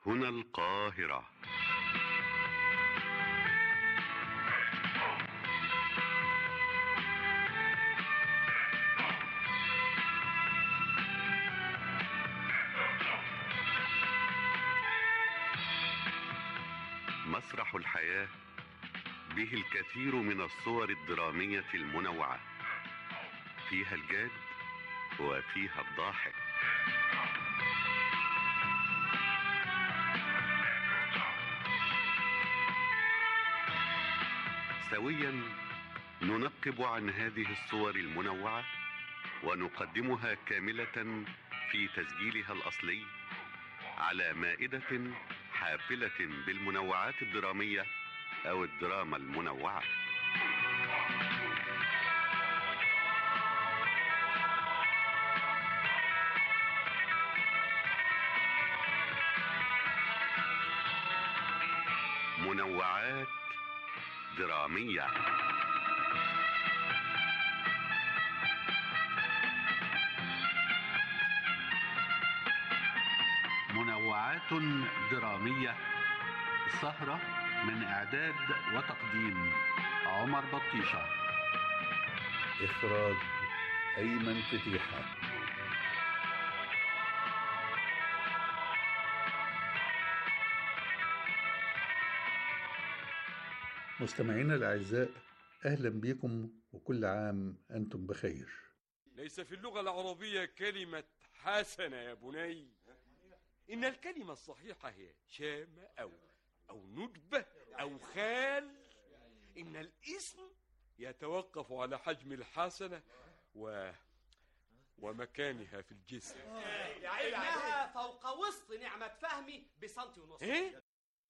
هنا القاهرة مسرح الحياة به الكثير من الصور الدرامية المنوعة فيها الجاد وفيها الضاحك سويا ننقب عن هذه الصور المنوعة ونقدمها كاملة في تسجيلها الأصلي على مائدة حافلة بالمنوعات الدرامية أو الدراما المنوعة منوعات درامية منوعات درامية سهرة من إعداد وتقديم عمر بطيشة إخراج أيمن فتيحة مستمعينا الأعزاء أهلا بكم وكل عام أنتم بخير ليس في اللغة العربية كلمة حسنة يا بني إن الكلمة الصحيحة هي شامة أو أو ندبة أو خال إن الاسم يتوقف على حجم الحسنة و ومكانها في الجسم إنها فوق وسط نعمة فهمي بسنتي ونص إيه؟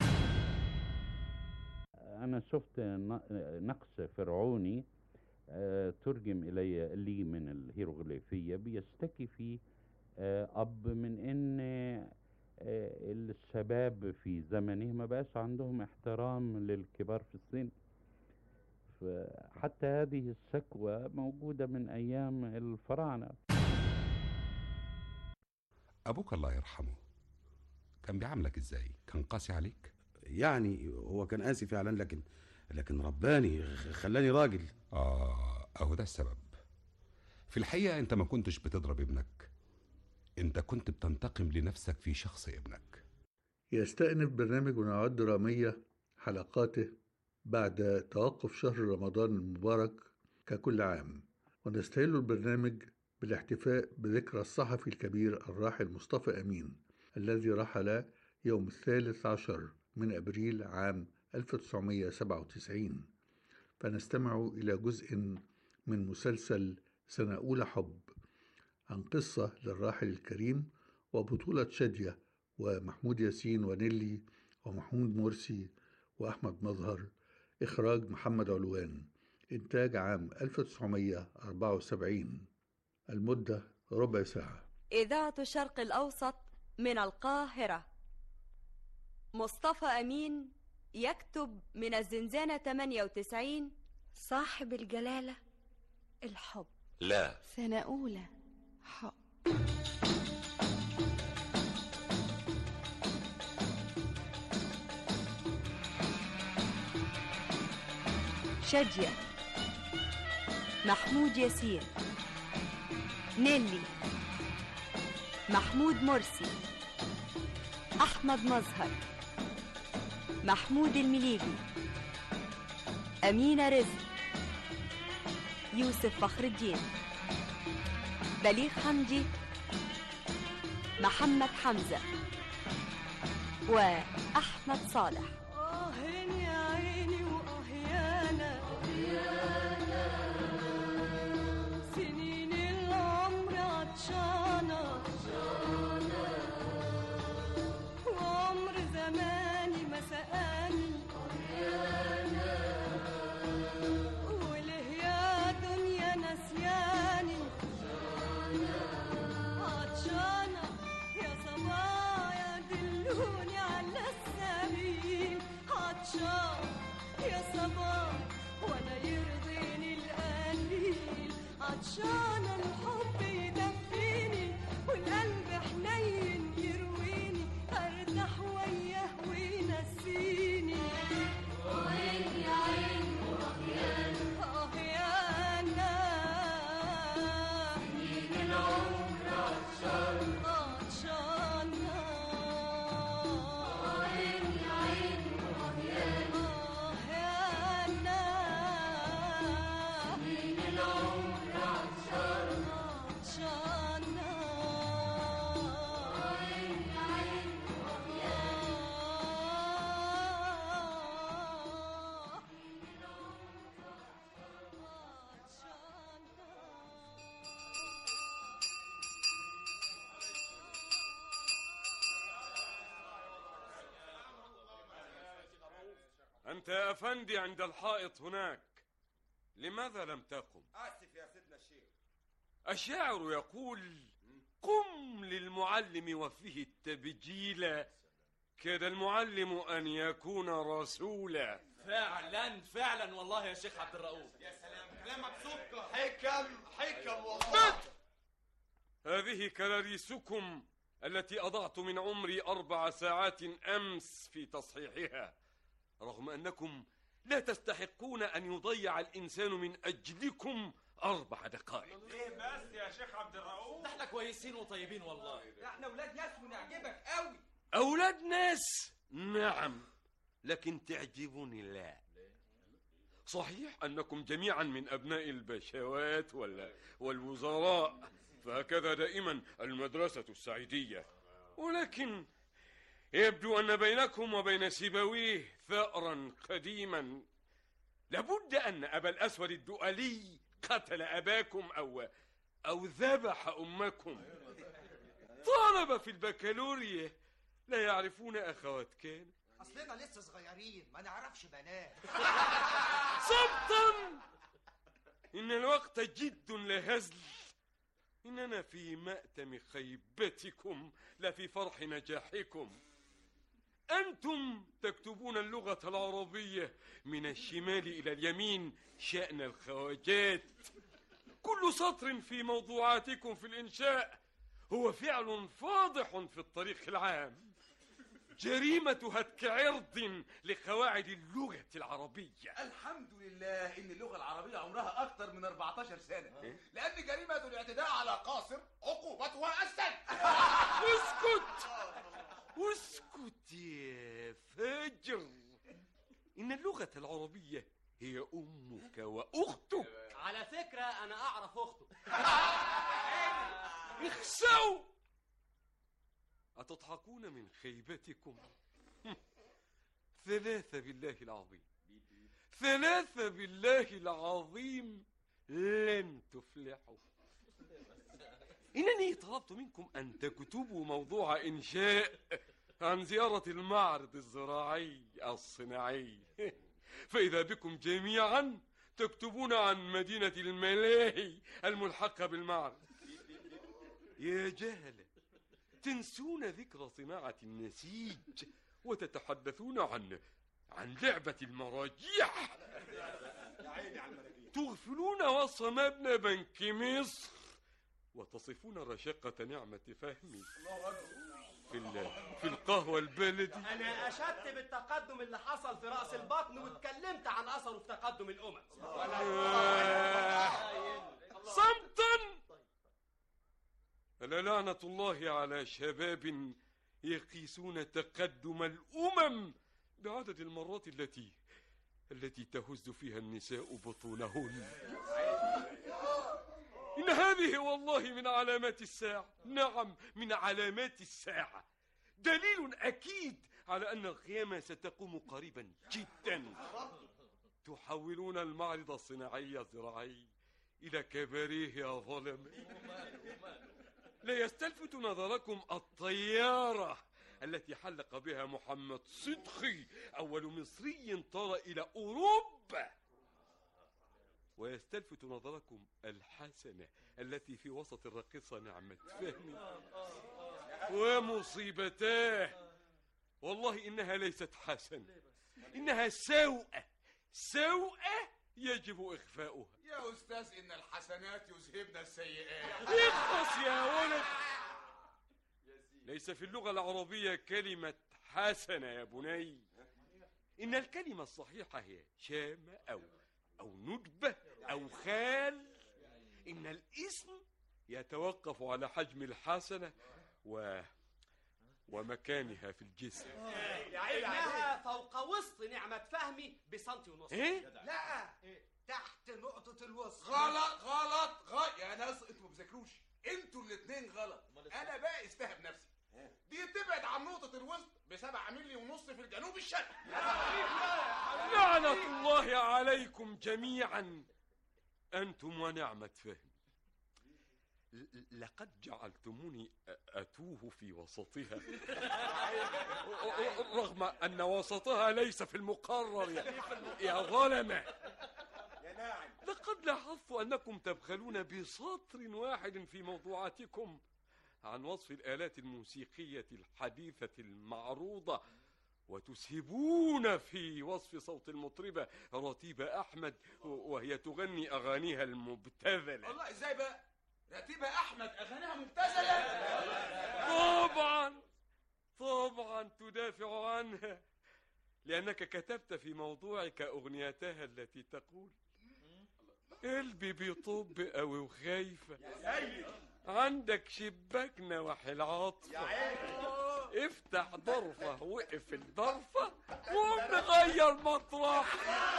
أنا شفت ن- نقش فرعوني آه، ترجم إلي لي من الهيروغليفية بيشتكي فيه آه، أب من إن آه، الشباب في زمنه ما بقاش عندهم احترام للكبار في السن حتى هذه الشكوى موجودة من أيام الفراعنة أبوك الله يرحمه كان بيعاملك إزاي؟ كان قاسي عليك؟ يعني هو كان قاسي فعلا لكن لكن رباني خ- خلاني راجل آه أهو ده السبب في الحقيقة أنت ما كنتش بتضرب ابنك أنت كنت بتنتقم لنفسك في شخص ابنك يستأنف برنامج منوعات درامية حلقاته بعد توقف شهر رمضان المبارك ككل عام ونستهل البرنامج بالاحتفاء بذكرى الصحفي الكبير الراحل مصطفى أمين الذي رحل يوم الثالث عشر من أبريل عام 1997 فنستمع إلى جزء من مسلسل سنة أولى حب عن قصة للراحل الكريم وبطولة شادية ومحمود ياسين ونيلي ومحمود مرسي وأحمد مظهر إخراج محمد علوان إنتاج عام 1974 المدة ربع ساعة إذاعة الشرق الأوسط من القاهرة مصطفى أمين يكتب من الزنزانة 98 صاحب الجلالة الحب لا سنة أولى حب شادية محمود ياسين نيلي محمود مرسي أحمد مظهر محمود المليجي أمينة رزق يوسف فخر الدين بليغ حمدي محمد حمزة وأحمد صالح آه يا عيني وأهيانا سنين العمر عطشانة وعمر زماني ما سقاني وله يا دنيا نسياني عطشانة يا صبايا دلوني على السبيل عطشان يا صباح وانا يرضيني القليل عطشان الحب يدفيني والقلب حنين يرويني ارتاح ويا أنت يا أفندي عند الحائط هناك لماذا لم تقم اسف يا سيدنا الشيخ الشاعر يقول قم للمعلم وفيه التبجيل كاد المعلم أن يكون رسولا فعلا فعلا والله يا شيخ عبد الرؤوف يا سلام كلامك سكر حكم حكم والله هذه كراريسكم التي أضعت من عمري أربع ساعات أمس في تصحيحها رغم أنكم لا تستحقون أن يضيع الإنسان من أجلكم أربع دقائق ليه بس يا شيخ عبد الرؤوف ده احنا كويسين وطيبين والله احنا ولاد ناس ونعجبك قوي أولاد ناس نعم لكن تعجبني لا صحيح أنكم جميعا من أبناء البشوات ولا والوزراء فهكذا دائما المدرسة السعيدية ولكن يبدو أن بينكم وبين سيبويه ثأرا قديما لابد أن أبا الأسود الدؤلي قتل أباكم أو أو ذبح أمكم طالب في البكالوريا لا يعرفون أخوات كان اصلنا لسه صغيرين ما نعرفش بنات صمتا إن الوقت جد لهزل إننا في مأتم خيبتكم لا في فرح نجاحكم أنتم تكتبون اللغة العربية من الشمال إلى اليمين شأن الخواجات كل سطر في موضوعاتكم في الإنشاء هو فعل فاضح في الطريق العام جريمة هتك عرض لقواعد اللغة العربية الحمد لله ان اللغه العربيه عمرها اكتر من 14 سنه لان جريمه الاعتداء على قاصر عقوبتها السجن اسكت اسكت يا فاجر إن اللغة العربية هي أمك وأختك على فكرة أنا أعرف أخته اخسوا أتضحكون من خيبتكم ثلاثة بالله العظيم ثلاثة بالله العظيم لن تفلحوا إنني طلبت منكم أن تكتبوا موضوع إنشاء عن زيارة المعرض الزراعي الصناعي فإذا بكم جميعا تكتبون عن مدينة الملاهي الملحقة بالمعرض يا جهلة تنسون ذكر صناعة النسيج وتتحدثون عن عن لعبة المراجيح تغفلون وصف مبنى بنك مصر وتصفون رشاقة نعمة فهمي في ال- في القهوة البلدي أنا أشدت بالتقدم اللي حصل في رأس البطن واتكلمت عن أثره في تقدم الأمم صمتا ألا لعنة الله على شباب يقيسون تقدم الأمم بعدد المرات التي التي تهز فيها النساء بطونهن إن هذه والله من علامات الساعة نعم من علامات الساعة دليل أكيد على أن القيامة ستقوم قريبا جدا تحولون المعرض الصناعي الزراعي إلى كباريه يا ظلم لا يستلفت نظركم الطيارة التي حلق بها محمد صدقي أول مصري طار إلى أوروبا ويستلفت نظركم الحسنة التي في وسط الراقصة نعمة فهمي ومصيبتاه والله إنها ليست حسنة إنها سوءة سوءة يجب إخفاؤها يا استاذ ان الحسنات يذهبن السيئات اخلص يا ولد ليس في اللغة العربية كلمة حسنة يا بني إن الكلمة الصحيحة هي شامة أو أو ندبة أو خال إن الاسم يتوقف على حجم الحسنة و ومكانها في الجسم إنها فوق وسط نعمة فهمي بسنتي ونص إيه؟ لا تحت نقطة الوسط غلط غلط غلط يا ناس انتوا ما بتذاكروش انتوا الاثنين غلط انا بقى استهب نفسي دي تبعد عن نقطة الوسط بسبعة ملي ونص في الجنوب الشرقي لعنة الله عليكم جميعا أنتم ونعمة فهم ل- لقد جعلتموني أ- أتوه في وسطها رغم أن وسطها ليس في المقرر يا, يا ظلمة يا ناعم لقد لاحظت أنكم تبخلون بسطر واحد في موضوعاتكم عن وصف الآلات الموسيقية الحديثة المعروضة وتسهبون في وصف صوت المطربة رتيبة أحمد و- وهي تغني أغانيها المبتذلة والله ازاي بقى رتيبة احمد اغانيها مبتذله طبعا طبعا تدافع عنها لأنك كتبت في موضوعك أغنيتها التي تقول قلبي بيطب أوي وخايفة عندك شباك نواحي العاطفة افتح ضرفة وقف الضرفة وقوم نغير مطرح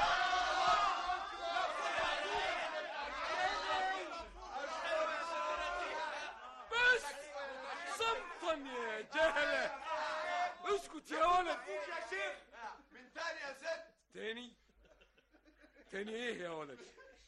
بس صمتا يا جهلة اسكت يا ولد يا شيخ من تاني يا ست تاني تاني ايه يا ولد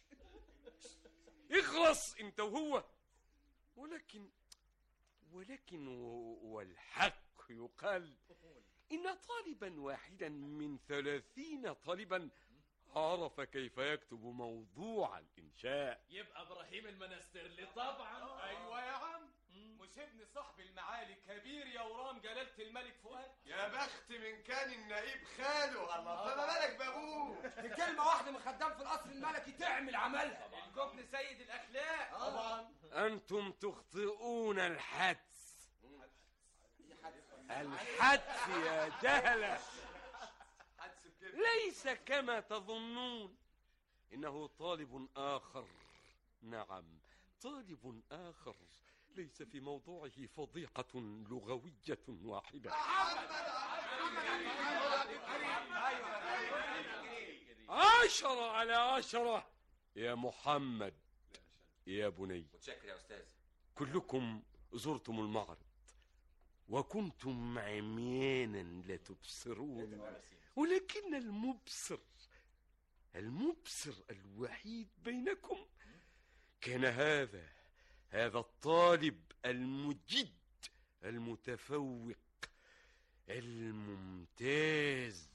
اخلص انت وهو ولكن ولكن و- والحق يقال إن طالبا واحدا من ثلاثين طالبا عرف كيف يكتب موضوع الإنشاء يبقى ابراهيم المنسترلي طبعا ايوه يا عم مش ابن صاحب المعالي كبير يا ورام جلالة الملك فؤاد يا بخت من كان النائب خاله الله فما بالك بابوه دي كلمة واحدة من خدام في القصر الملكي تعمل عملها الجبن سيد الأخلاق طبعا أنتم تخطئون الحدس الحدس يا جهلة حدس بكده ليس كما تظنون إنه طالب آخر نعم طالب آخر ليس في موضوعه فضيحة لغوية واحدة عشرة على عشرة يا محمد يا بني متشكر يا استاذ كلكم زرتم المعرض وكنتم عميانا لا تبصرون ولكن المبصر المبصر الوحيد بينكم كان هذا هذا الطالب المجد المتفوق الممتاز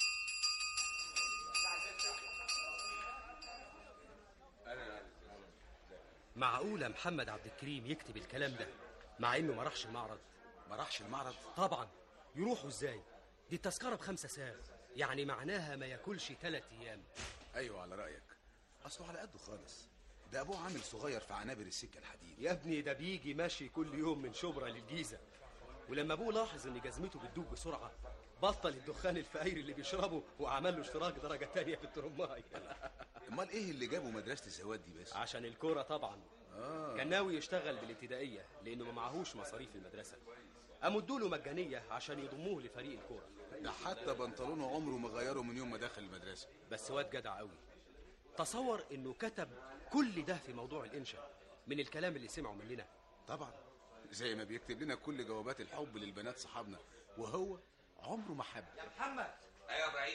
معقولة محمد عبد الكريم يكتب الكلام ده مع انه ما راحش المعرض ما راحش المعرض طبعا يروحوا ازاي دي التذكرة بخمسة ساعة يعني معناها ما ياكلش ثلاث ايام ايوه على رايك اصله على قده خالص ده ابوه عامل صغير في عنابر السكه الحديد يا ابني ده بيجي ماشي كل يوم من شبرا للجيزة ولما ابوه لاحظ ان جزمته بتدوب بسرعة بطل الدخان الفقير اللي بيشربه وعمل له اشتراك درجة تانية في الترماي امال ايه اللي جابه مدرسه الزواد دي بس عشان الكورة طبعا آه. كان ناوي يشتغل بالابتدائية لأنه ما معهوش مصاريف المدرسة قاموا ادوله مجانية عشان يضموه لفريق الكورة ده حتى بنطلونه عمره ما غيره من يوم ما دخل المدرسه بس واد جدع قوي تصور انه كتب كل ده في موضوع الانشاء من الكلام اللي سمعه مننا طبعا زي ما بيكتب لنا كل جوابات الحب للبنات صحابنا وهو عمره ما حب محمد ايوه يا ابراهيم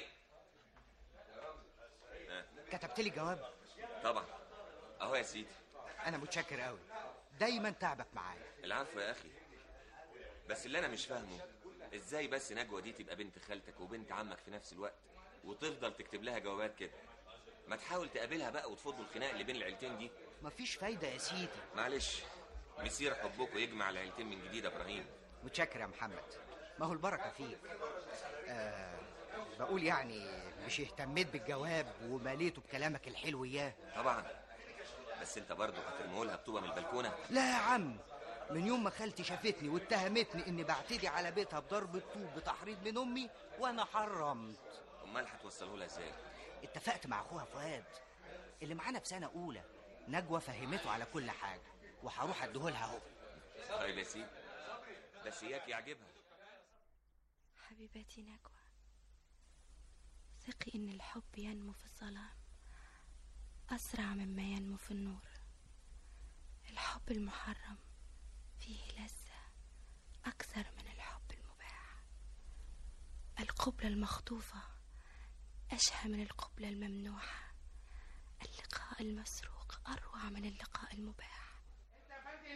كتبت لي جواب طبعا اهو يا سيدي انا متشكر قوي دايما تعبك معايا العفو يا اخي بس اللي انا مش فاهمه ازاي بس نجوى دي تبقى بنت خالتك وبنت عمك في نفس الوقت وتفضل تكتب لها جوابات كده ما تحاول تقابلها بقى وتفضوا الخناق اللي بين العيلتين دي مفيش فايده يا سيدي معلش مسير حبكم يجمع العيلتين من جديد يا ابراهيم متشكر يا محمد ما هو البركه فيك آه بقول يعني مش اهتميت بالجواب ومليته بكلامك الحلو اياه طبعا بس انت برضه هترميه لها بطوبه من البلكونه لا يا عم من يوم ما خالتي شافتني واتهمتني اني بعتدي على بيتها بضرب الطوب بتحريض من امي وانا حرمت امال هتوصله لها ازاي اتفقت مع اخوها فؤاد اللي معانا في سنه اولى نجوى فهمته على كل حاجه وهروح اديهولها اهو طيب يا سيدي بس اياك يعجبها حبيبتي نجوى ثقي ان الحب ينمو في الظلام اسرع مما ينمو في النور الحب المحرم فيه لذه اكثر من الحب المباح القبله المخطوفه اشهى من القبله الممنوحه اللقاء المسروق اروع من اللقاء المباح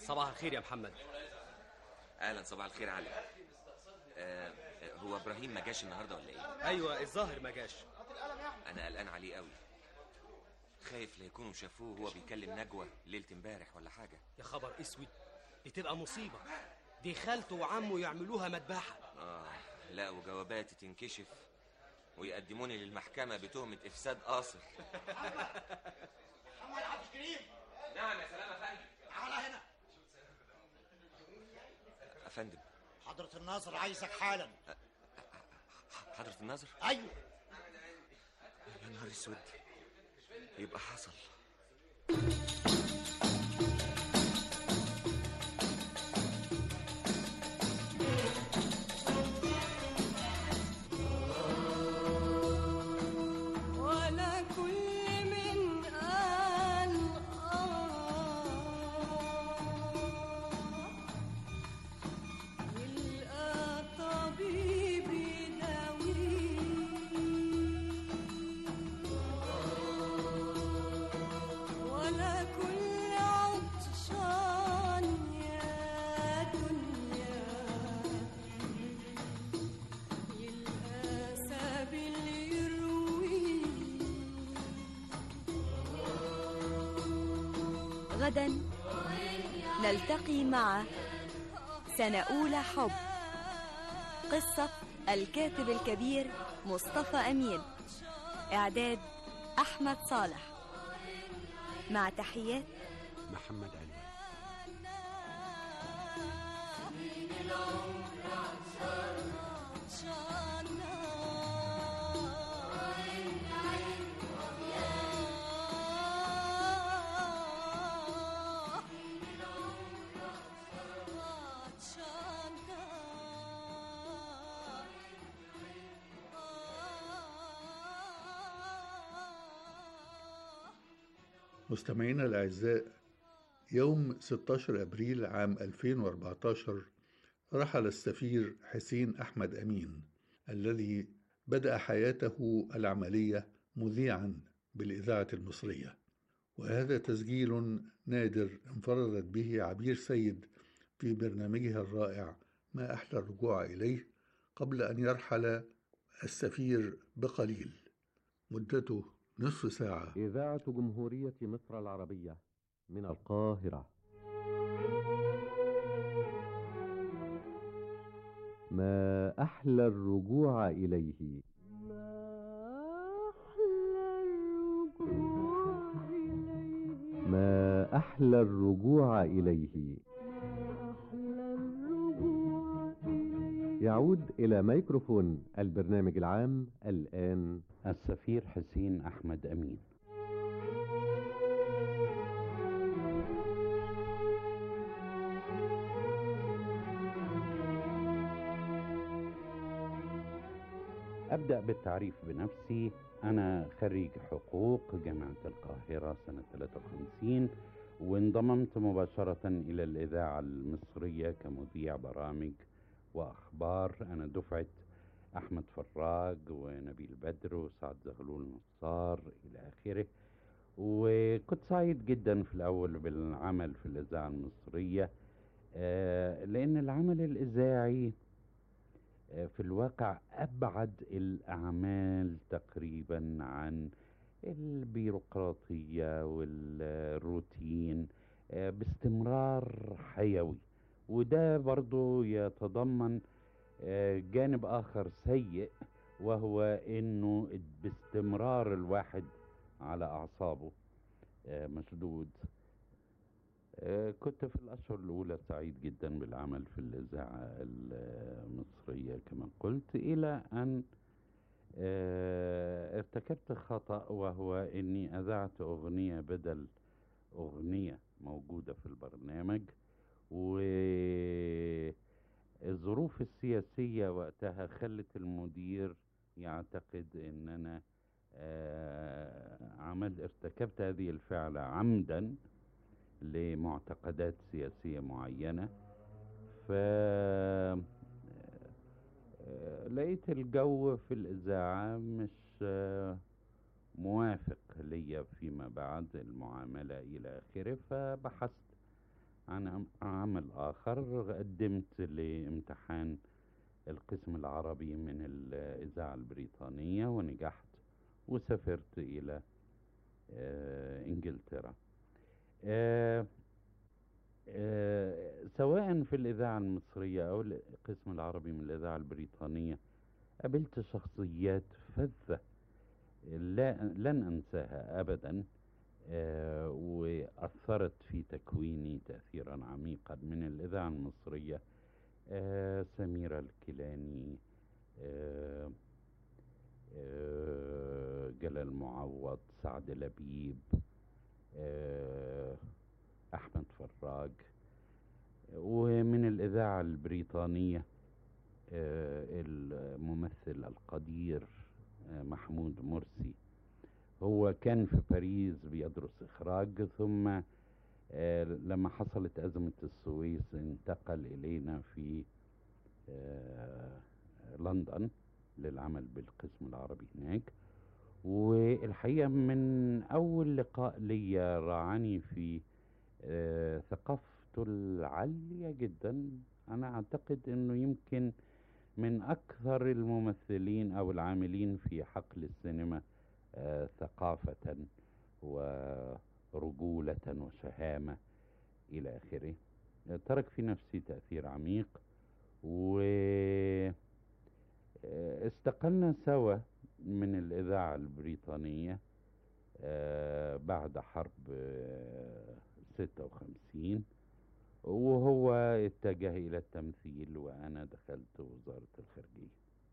صباح الخير يا محمد اهلا صباح الخير علي آه آه، هو ابراهيم ما جاش النهارده ولا ايه ايوه الظاهر ما جاش انا قلقان عليه قوي خايف لا يكونوا شافوه وهو بيكلم نجوى ليله امبارح ولا حاجه يا خبر اسود دي تبقى مصيبه دي خالته وعمه يعملوها مذبحه اه لا وجواباتي تنكشف ويقدموني للمحكمه بتهمه افساد قاصر محمد عبد الكريم نعم يا سلام يا فندم تعالى هنا افندم حضرة الناظر عايزك حالا حضره الناظر ايوه يا نهار اسود يبقى حصل ولا كل من قال آه يلقى طبيب يداويه ولا كل عطشان يا دنيا يلقى سبيل يرويه غدا نلتقي مع سنة أولى حب قصة الكاتب الكبير مصطفى أمين إعداد أحمد صالح مع تحيات محمد علوي مستمعينا الأعزاء يوم 16 أبريل عام 2014 رحل السفير حسين أحمد أمين الذي بدأ حياته العملية مذيعا بالإذاعة المصرية وهذا تسجيل نادر انفردت به عبير سيد في برنامجها الرائع ما أحلى الرجوع إليه قبل أن يرحل السفير بقليل مدته نصف ساعة إذاعة جمهورية مصر العربية من القاهرة ما أحلى الرجوع إليه ما أحلى الرجوع إليه يعود إلى ميكروفون البرنامج العام الآن السفير حسين أحمد أمين أبدأ بالتعريف بنفسي أنا خريج حقوق جامعة القاهرة سنة 53 وانضممت مباشرة إلى الإذاعة المصرية كمذيع برامج وأخبار أنا دفعة أحمد فراج ونبيل بدر وسعد زغلول نصار إلى آخره وكنت سعيد جدا في الأول بالعمل في الإذاعة المصرية آه، لأن العمل الإذاعي آه، في الواقع أبعد الأعمال تقريبا عن البيروقراطية والروتين آه، باستمرار حيوي وده برضو يتضمن آه، جانب آخر سيء وهو إنه باستمرار الواحد على أعصابه آه، مشدود آه، كنت في الأشهر الأولى سعيد جدا بالعمل في الإذاعة المصرية كما قلت إلى أن آه، ارتكبت خطأ وهو إني أذعت أغنية بدل أغنية موجودة في البرنامج والظروف السياسية وقتها خلت المدير يعتقد ان انا آه، عمل ارتكبت هذه الفعلة عمدا لمعتقدات سياسية معينة ف آه، لقيت الجو في الإذاعة مش آه، موافق ليا فيما بعد المعاملة إلى آخره فبحثت عن عم- عمل آخر قدمت لامتحان القسم العربي من الإذاعة البريطانية ونجحت وسافرت إلى آه، إنجلترا آه، آه، سواء في الإذاعة المصرية أو القسم العربي من الإذاعة البريطانية قابلت شخصيات فذة لا لن أنساها أبدا آه، وأثرت في تكويني تأثيرا عميقا من الإذاعة المصرية آه، سميرة الكيلاني آه، آه، جلال معوض سعد لبيب آه، أحمد فراج ومن الإذاعة البريطانية آه، الممثل القدير آه، محمود مرسي هو كان في باريس بيدرس إخراج ثم آه، لما حصلت أزمة السويس انتقل إلينا في آه، لندن للعمل بالقسم العربي هناك والحقيقة من أول لقاء لي راعني في آه، ثقافته العالية جدا أنا أعتقد أنه يمكن من أكثر الممثلين أو العاملين في حقل السينما آه، ثقافة ورجولة وشهامة إلى آخره آه، ترك في نفسي تأثير عميق و آه، استقلنا سوا من الإذاعة البريطانية آه، بعد حرب آه، 56 وهو اتجه إلى التمثيل وأنا دخلت وزارة الخارجية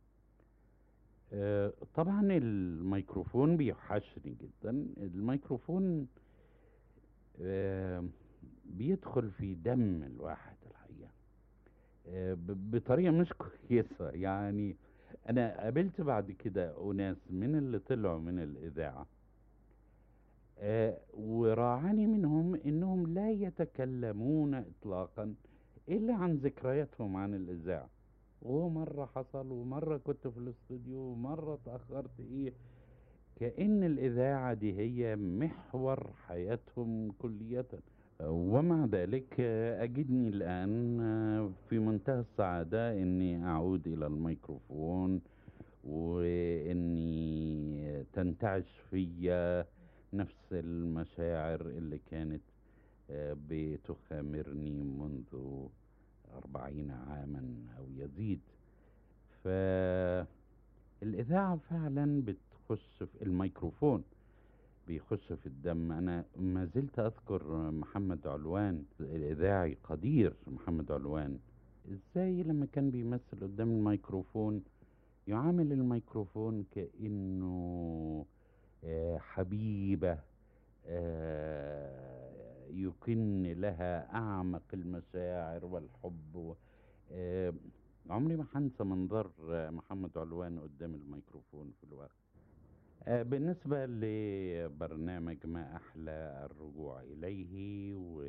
آه، طبعا الميكروفون بيوحشني جدا الميكروفون آه، بيدخل في دم الواحد الحقيقة آه، ب- بطريقة مش كويسة يعني أنا قابلت بعد كده أناس من اللي طلعوا من الإذاعة آه، وراعني منهم انهم لا يتكلمون اطلاقا الا عن ذكرياتهم عن الاذاعه وهو مره حصل ومره كنت في الاستوديو ومره اتاخرت ايه كأن الإذاعة دي هي محور حياتهم كلية ومع ذلك آه، أجدني الآن آه، في منتهى السعادة أني أعود إلى الميكروفون وأني تنتعش في نفس المشاعر اللي كانت آه، بتخامرني منذ أربعين عاما أو يزيد فالإذاعة فعلا بتخش في الميكروفون بيخش في الدم أنا ما زلت أذكر محمد علوان الإذاعي قدير محمد علوان إزاي لما كان بيمثل قدام الميكروفون يعامل الميكروفون كأنه آه، حبيبة آه، يكن لها أعمق المشاعر والحب و- آه، عمري ما هنسى منظر آه، محمد علوان قدام الميكروفون في الوقت آه، بالنسبة لبرنامج ما أحلى الرجوع إليه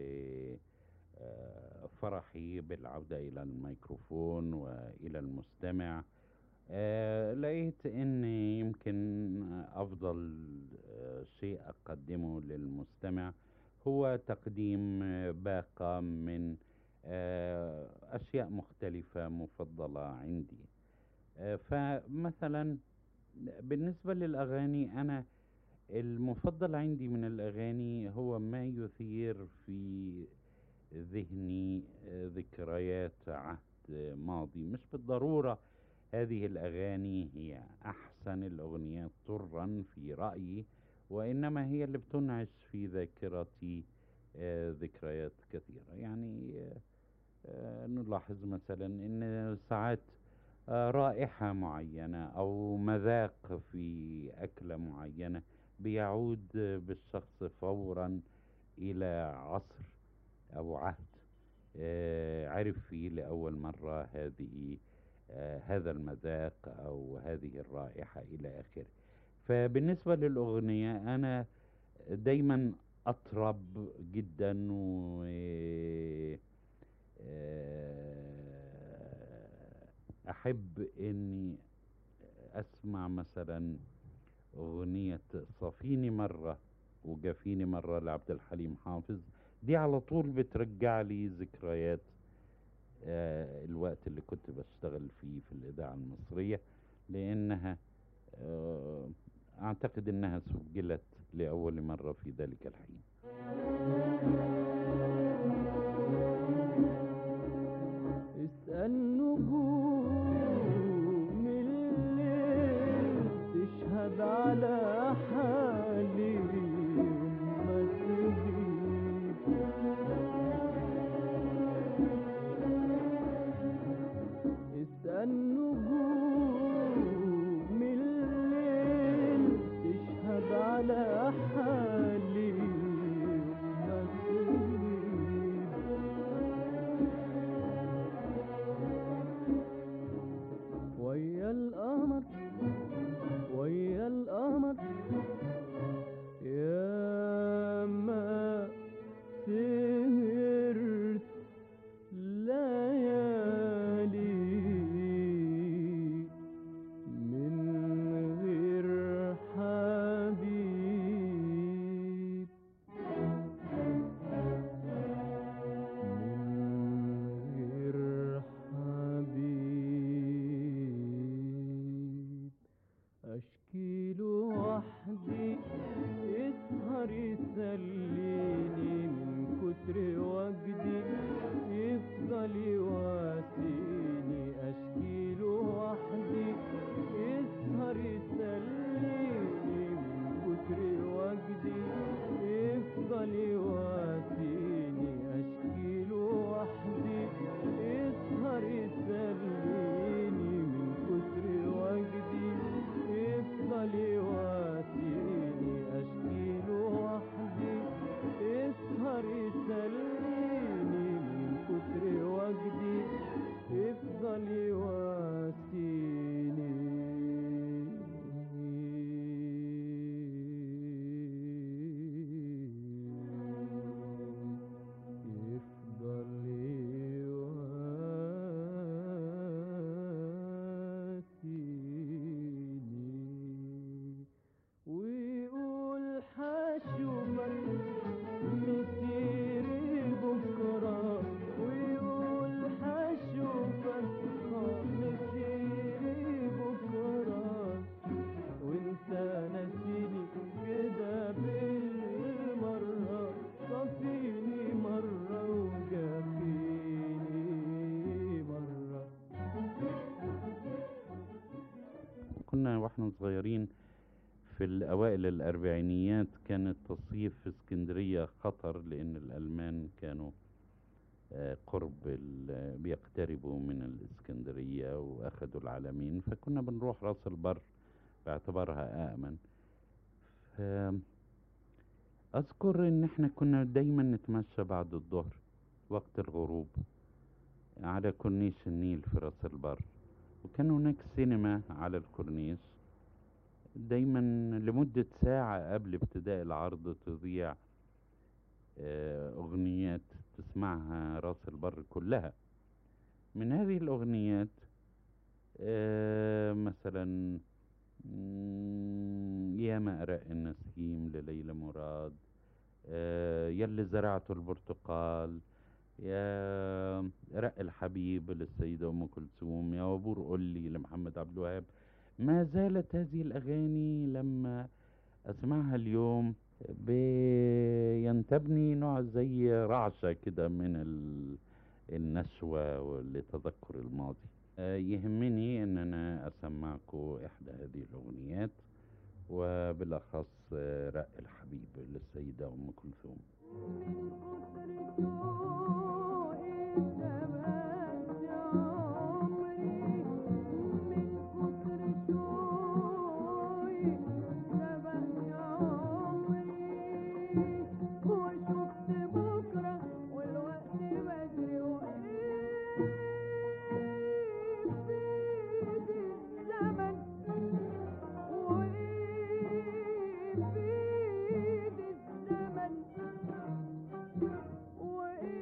وفرحي بالعودة إلى الميكروفون وإلى المستمع آه، لقيت ان يمكن افضل آه، شيء اقدمه للمستمع هو تقديم آه، باقة من آه، اشياء مختلفة مفضلة عندي آه، فمثلا بالنسبة للاغاني انا المفضل عندي من الاغاني هو ما يثير في ذهني آه، ذكريات عهد ماضي مش بالضرورة هذه الأغاني هي أحسن الأغنيات طرا في رأيي وإنما هي اللي بتنعش في ذاكرتي آه، ذكريات كثيرة يعني آه، آه، نلاحظ مثلا أن ساعات آه، رائحة معينة أو مذاق في أكلة معينة بيعود بالشخص فورا إلى عصر أو عهد آه، عرف فيه لأول مرة هذه آه، هذا المذاق أو هذه الرائحة إلى آخره فبالنسبة للأغنية أنا دايما أطرب جدا و آه، أحب إني أسمع مثلا أغنية صافيني مرة وجافيني مرة لعبد الحليم حافظ دي على طول بترجع لي ذكريات آه، الوقت اللي كنت بشتغل فيه في الإذاعة المصرية لأنها آه، أعتقد أنها سجلت لأول مرة في ذلك الحين اسأل نجوم الليل تشهد على حالي ما تغيب اسأل نجوم الليل تشهد على حالي ما تغيب ويا القمر ويا القمر يا ما سهرت ليالي من غير حبيب من غير حبيب أشكي له وحدي يسهر يسليني من كتر وجدي يفضل يواسيني أشكي له وحدي يسهر يسليني من كتر وجدي يفضل يواسيني أشكي له وحدي يسهر يسليني من كتر وجدي يفضل يواسيني أشكي له وحدي يسهر يسليني من كتر وجدي يفضل يواسيني يفضل يواسيني ويقول حشوفك مسيري بكرة ويقول حشوفك مسيري بكرة وانت ناسيني كده بالمرة صفيني مرة وجافيني مرة كنا واحنا صغيرين في الأوائل الأربعينيات كان التصيف في اسكندرية خطر لأن الألمان كانوا آه، قرب ال- بيقتربوا من الإسكندرية وأخدوا العلمين فكنا بنروح راس البر باعتبارها آمن ف- أذكر إن إحنا كنا دايما نتمشى بعد الظهر وقت الغروب على كورنيش النيل في راس البر وكان هناك سينما على الكورنيش دايما لمدة ساعة قبل ابتداء العرض تذيع آه، أغنيات تسمعها راس البر كلها من هذه الأغنيات آه، مثلا مم، يا ما أرق النسيم لليلى مراد آه، يلي زرعته البرتقال يا رق الحبيب للسيدة أم كلثوم يا وبور قولي لمحمد عبد الوهاب ما زالت هذه الأغاني لما أسمعها اليوم بينتابني نوع زي رعشة كده من ال- النشوة لتذكر الماضي آه، يهمني أن أنا أسمعكم إحدى هذه الأغنيات وبالأخص آه، رق الحبيب للسيدة أم كلثوم وشفت بكرة والوقت بدري وإيه بيد الزمن وإيه بيد الزمن وإيه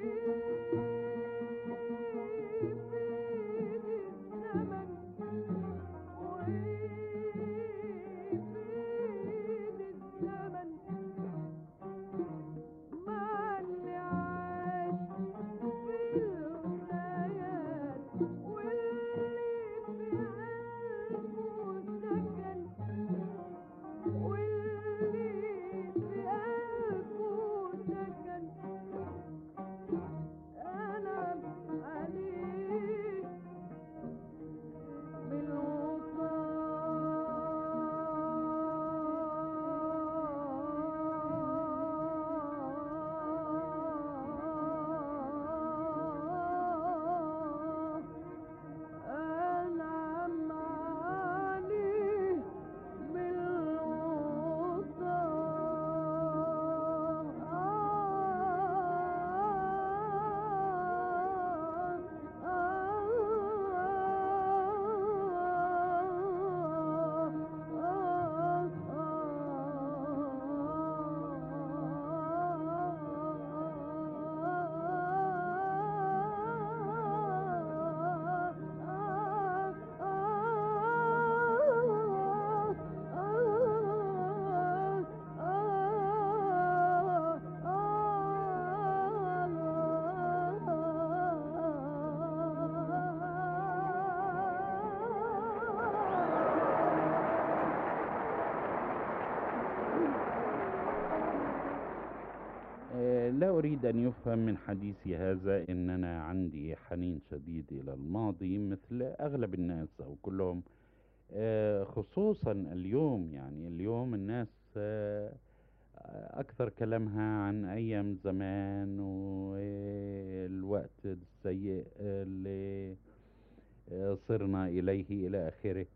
أريد أن يفهم من حديثي هذا أننا عندي حنين شديد إلى الماضي مثل أغلب الناس أو كلهم آه، خصوصا اليوم يعني اليوم الناس آه، أكثر كلامها عن أيام زمان والوقت السيء اللي آه، صرنا إليه إلى آخره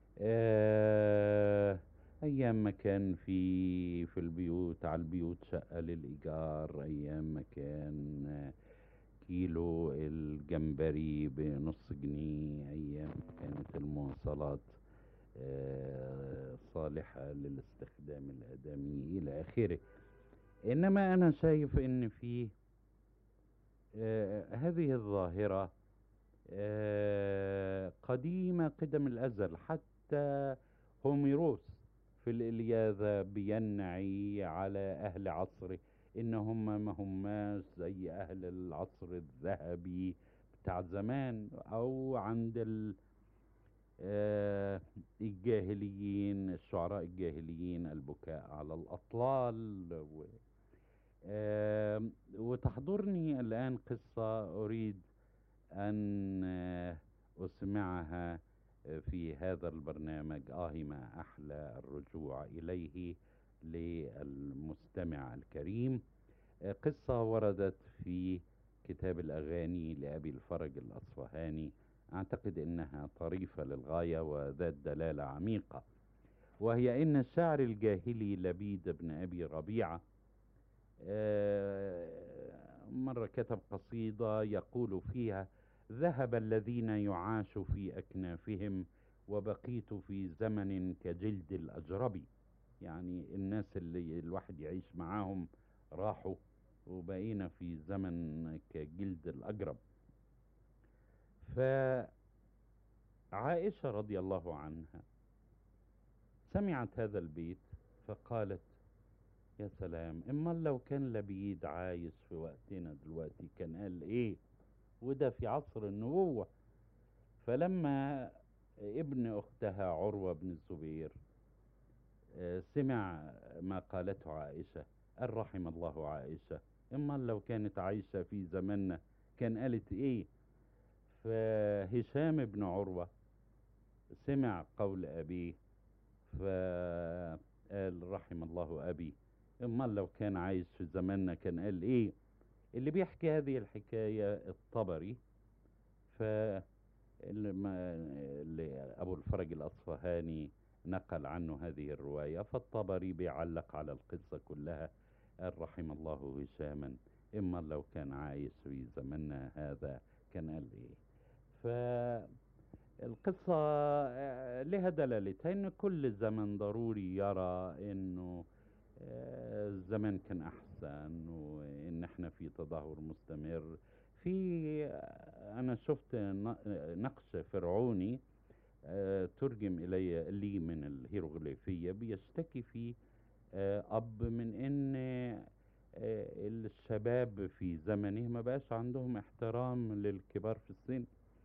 آه، أيام ما كان في في البيوت على البيوت شقة للإيجار أيام ما كان آه، كيلو الجمبري بنص جنيه أيام كانت المواصلات آه، صالحة للاستخدام الآدمي إلى آخره إنما أنا شايف إن في آه، هذه الظاهرة آه، قديمة قدم الأزل حتى هوميروس في الإلياذة بينعي على أهل عصره إن هم ما هماش زي أهل العصر الذهبي بتاع زمان أو عند ال آه، الجاهليين الشعراء الجاهليين البكاء على الأطلال و آم، وتحضرني الآن قصة أريد أن آه، أسمعها آه، في هذا البرنامج آه ما أحلى الرجوع إليه للمستمع الكريم آه، قصة وردت في كتاب الأغاني لأبي الفرج الأصفهاني أعتقد أنها طريفة للغاية وذات دلالة عميقة وهي إن الشاعر الجاهلي لبيد بن أبي ربيعة آه، مرة كتب قصيدة يقول فيها ذهب الذين يعاش في أكنافهم وبقيت في زمن كجلد الأجربي يعني الناس اللي الواحد يعيش معاهم راحوا وبقينا في زمن كجلد الأجرب فعائشة رضي الله عنها سمعت هذا البيت فقالت يا سلام اما لو كان لبيد عايش في وقتنا دلوقتي كان قال ايه وده في عصر النبوة فلما ابن اختها عروة بن الزبير آه، سمع ما قالته عائشة قال رحم الله عائشة اما لو كانت عايشة في زماننا كان قالت ايه فهشام بن عروة سمع قول أبيه فقال رحم الله أبي أما لو كان عايش في زماننا كان قال إيه اللي بيحكي هذه الحكاية الطبري ف لما- اللي أبو الفرج الأصفهاني نقل عنه هذه الرواية فالطبري بيعلق على القصة كلها قال رحم الله هشاما إما لو كان عايش في زماننا هذا كان قال إيه فالقصة آه، لها دلالتها إن كل زمن ضروري يرى إنه آه، الزمان كان أحسن وإن إحنا في تدهور مستمر في آه، أنا شفت ن- نقش فرعوني آه، ترجم إلي لي من الهيروغليفية بيشتكي فيه آه، أب من إن آه، الشباب في زمنه ما بقاش عندهم احترام للكبار في السن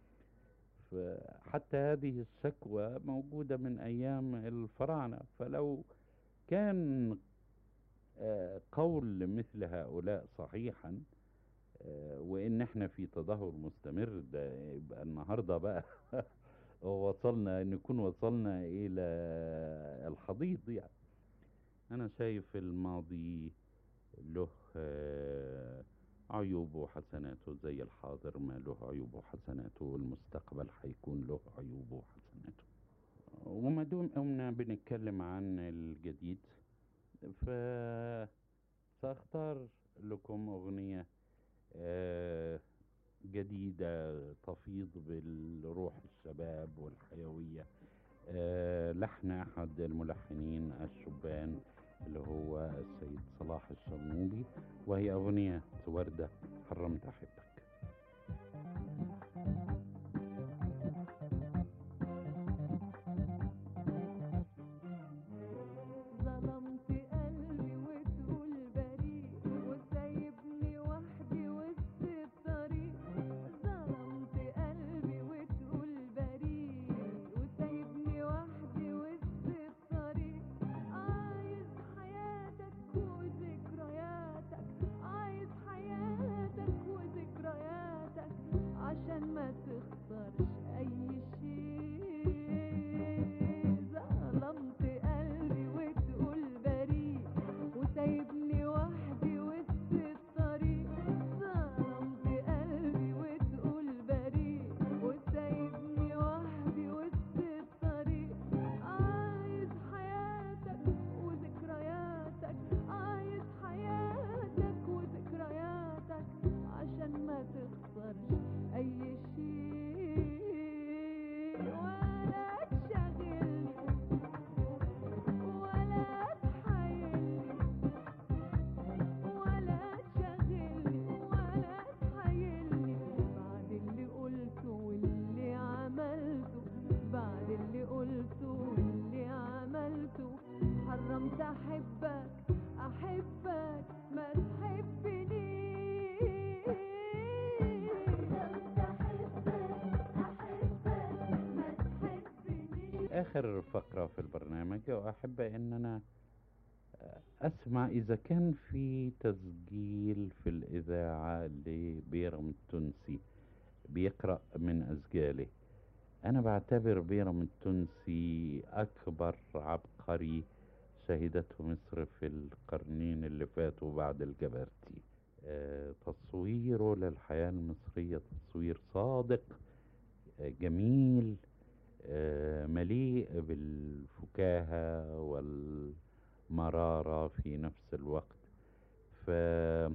حتى هذه الشكوى موجودة من أيام الفراعنة فلو كان آه، قول مثل هؤلاء صحيحا آه، وإن احنا في تدهور مستمر ده يبقى النهاردة بقى وصلنا نكون وصلنا إلى الحضيض يعني أنا شايف الماضي له آه، عيوبه وحسناته زي الحاضر ما له عيوبه وحسناته والمستقبل هيكون له عيوبه وحسناته وما دام قمنا بنتكلم عن الجديد ف سأختار لكم أغنية آه، جديدة تفيض بالروح الشباب والحيوية آه، لحن أحد الملحنين الشبان اللي هو السيد صلاح الشرنوبي وهي أغنية وردة حرمت أحبك ظلمت قلبي وتقول بريء وسايبني وحدي وسط الطريق ظلمت قلبي وتقول بريء وسايبني وحدي وسط الطريق عايز حياتك وذكرياتك عايز حياتك عشان ما تخسرش اي شيء ظلمت قلبي وتقول بريء وسايبني وحدي وسط الطريق ظلمت قلبي وتقول بريء وسايبني وحدي وسط الطريق عايز حياتك وذكرياتك عايز حياتك وذكرياتك عشان ما تخسرش اي شيء ولا تشغلني ولا تحايلني ولا تشغلني ولا تحايلني بعد اللي قلته واللي عملته بعد اللي قلته واللي عملته حرمت احبك احبك ما تحبنيش آخر فقرة في البرنامج وأحب أن أنا أسمع إذا كان في تسجيل في الإذاعة لبيرم التونسي بيقرأ من أسجاله أنا بعتبر بيرم التونسي أكبر عبقري شهدته مصر في القرنين اللي فاتوا بعد الجبرتي آه، تصويره للحياة المصرية تصوير صادق آه، جميل آه، مليء بالفكاهة والمرارة في نفس الوقت ف آه،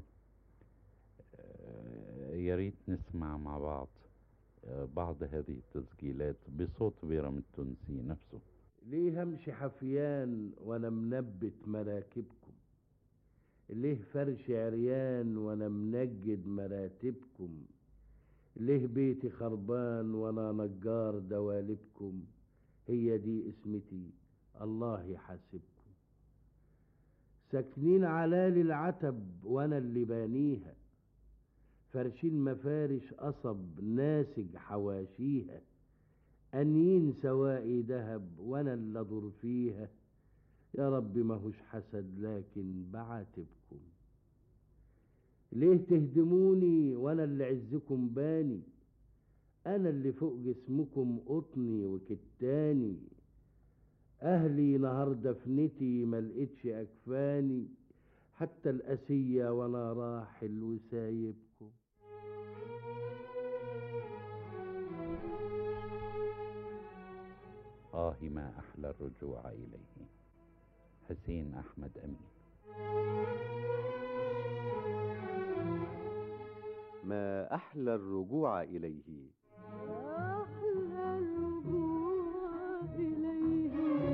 يا ريت نسمع مع بعض آه، بعض هذه التسجيلات بصوت بيرم التونسي نفسه ليه همشي حفيان وانا منبت مراكبكم ليه فرش عريان وانا منجد مراتبكم ليه بيتي خربان وانا نجار دوالبكم هي دي اسمتي الله يحاسبكم ساكنين علالي العتب وانا اللي بانيها فرشين مفارش قصب ناسج حواشيها أنين سوائي دهب وانا اللي ادور فيها يا رب ماهوش حسد لكن بعاتبكم ليه تهدموني وانا اللي عزكم باني انا اللي فوق جسمكم قطني وكتاني اهلي نهار دفنتي ملقتش اكفاني حتى الاسية وانا راحل وسايبكم آه ما أحلى الرجوع إليه حسين أحمد أمين ما أحلى الرجوع إليه أحلى الرجوع إليه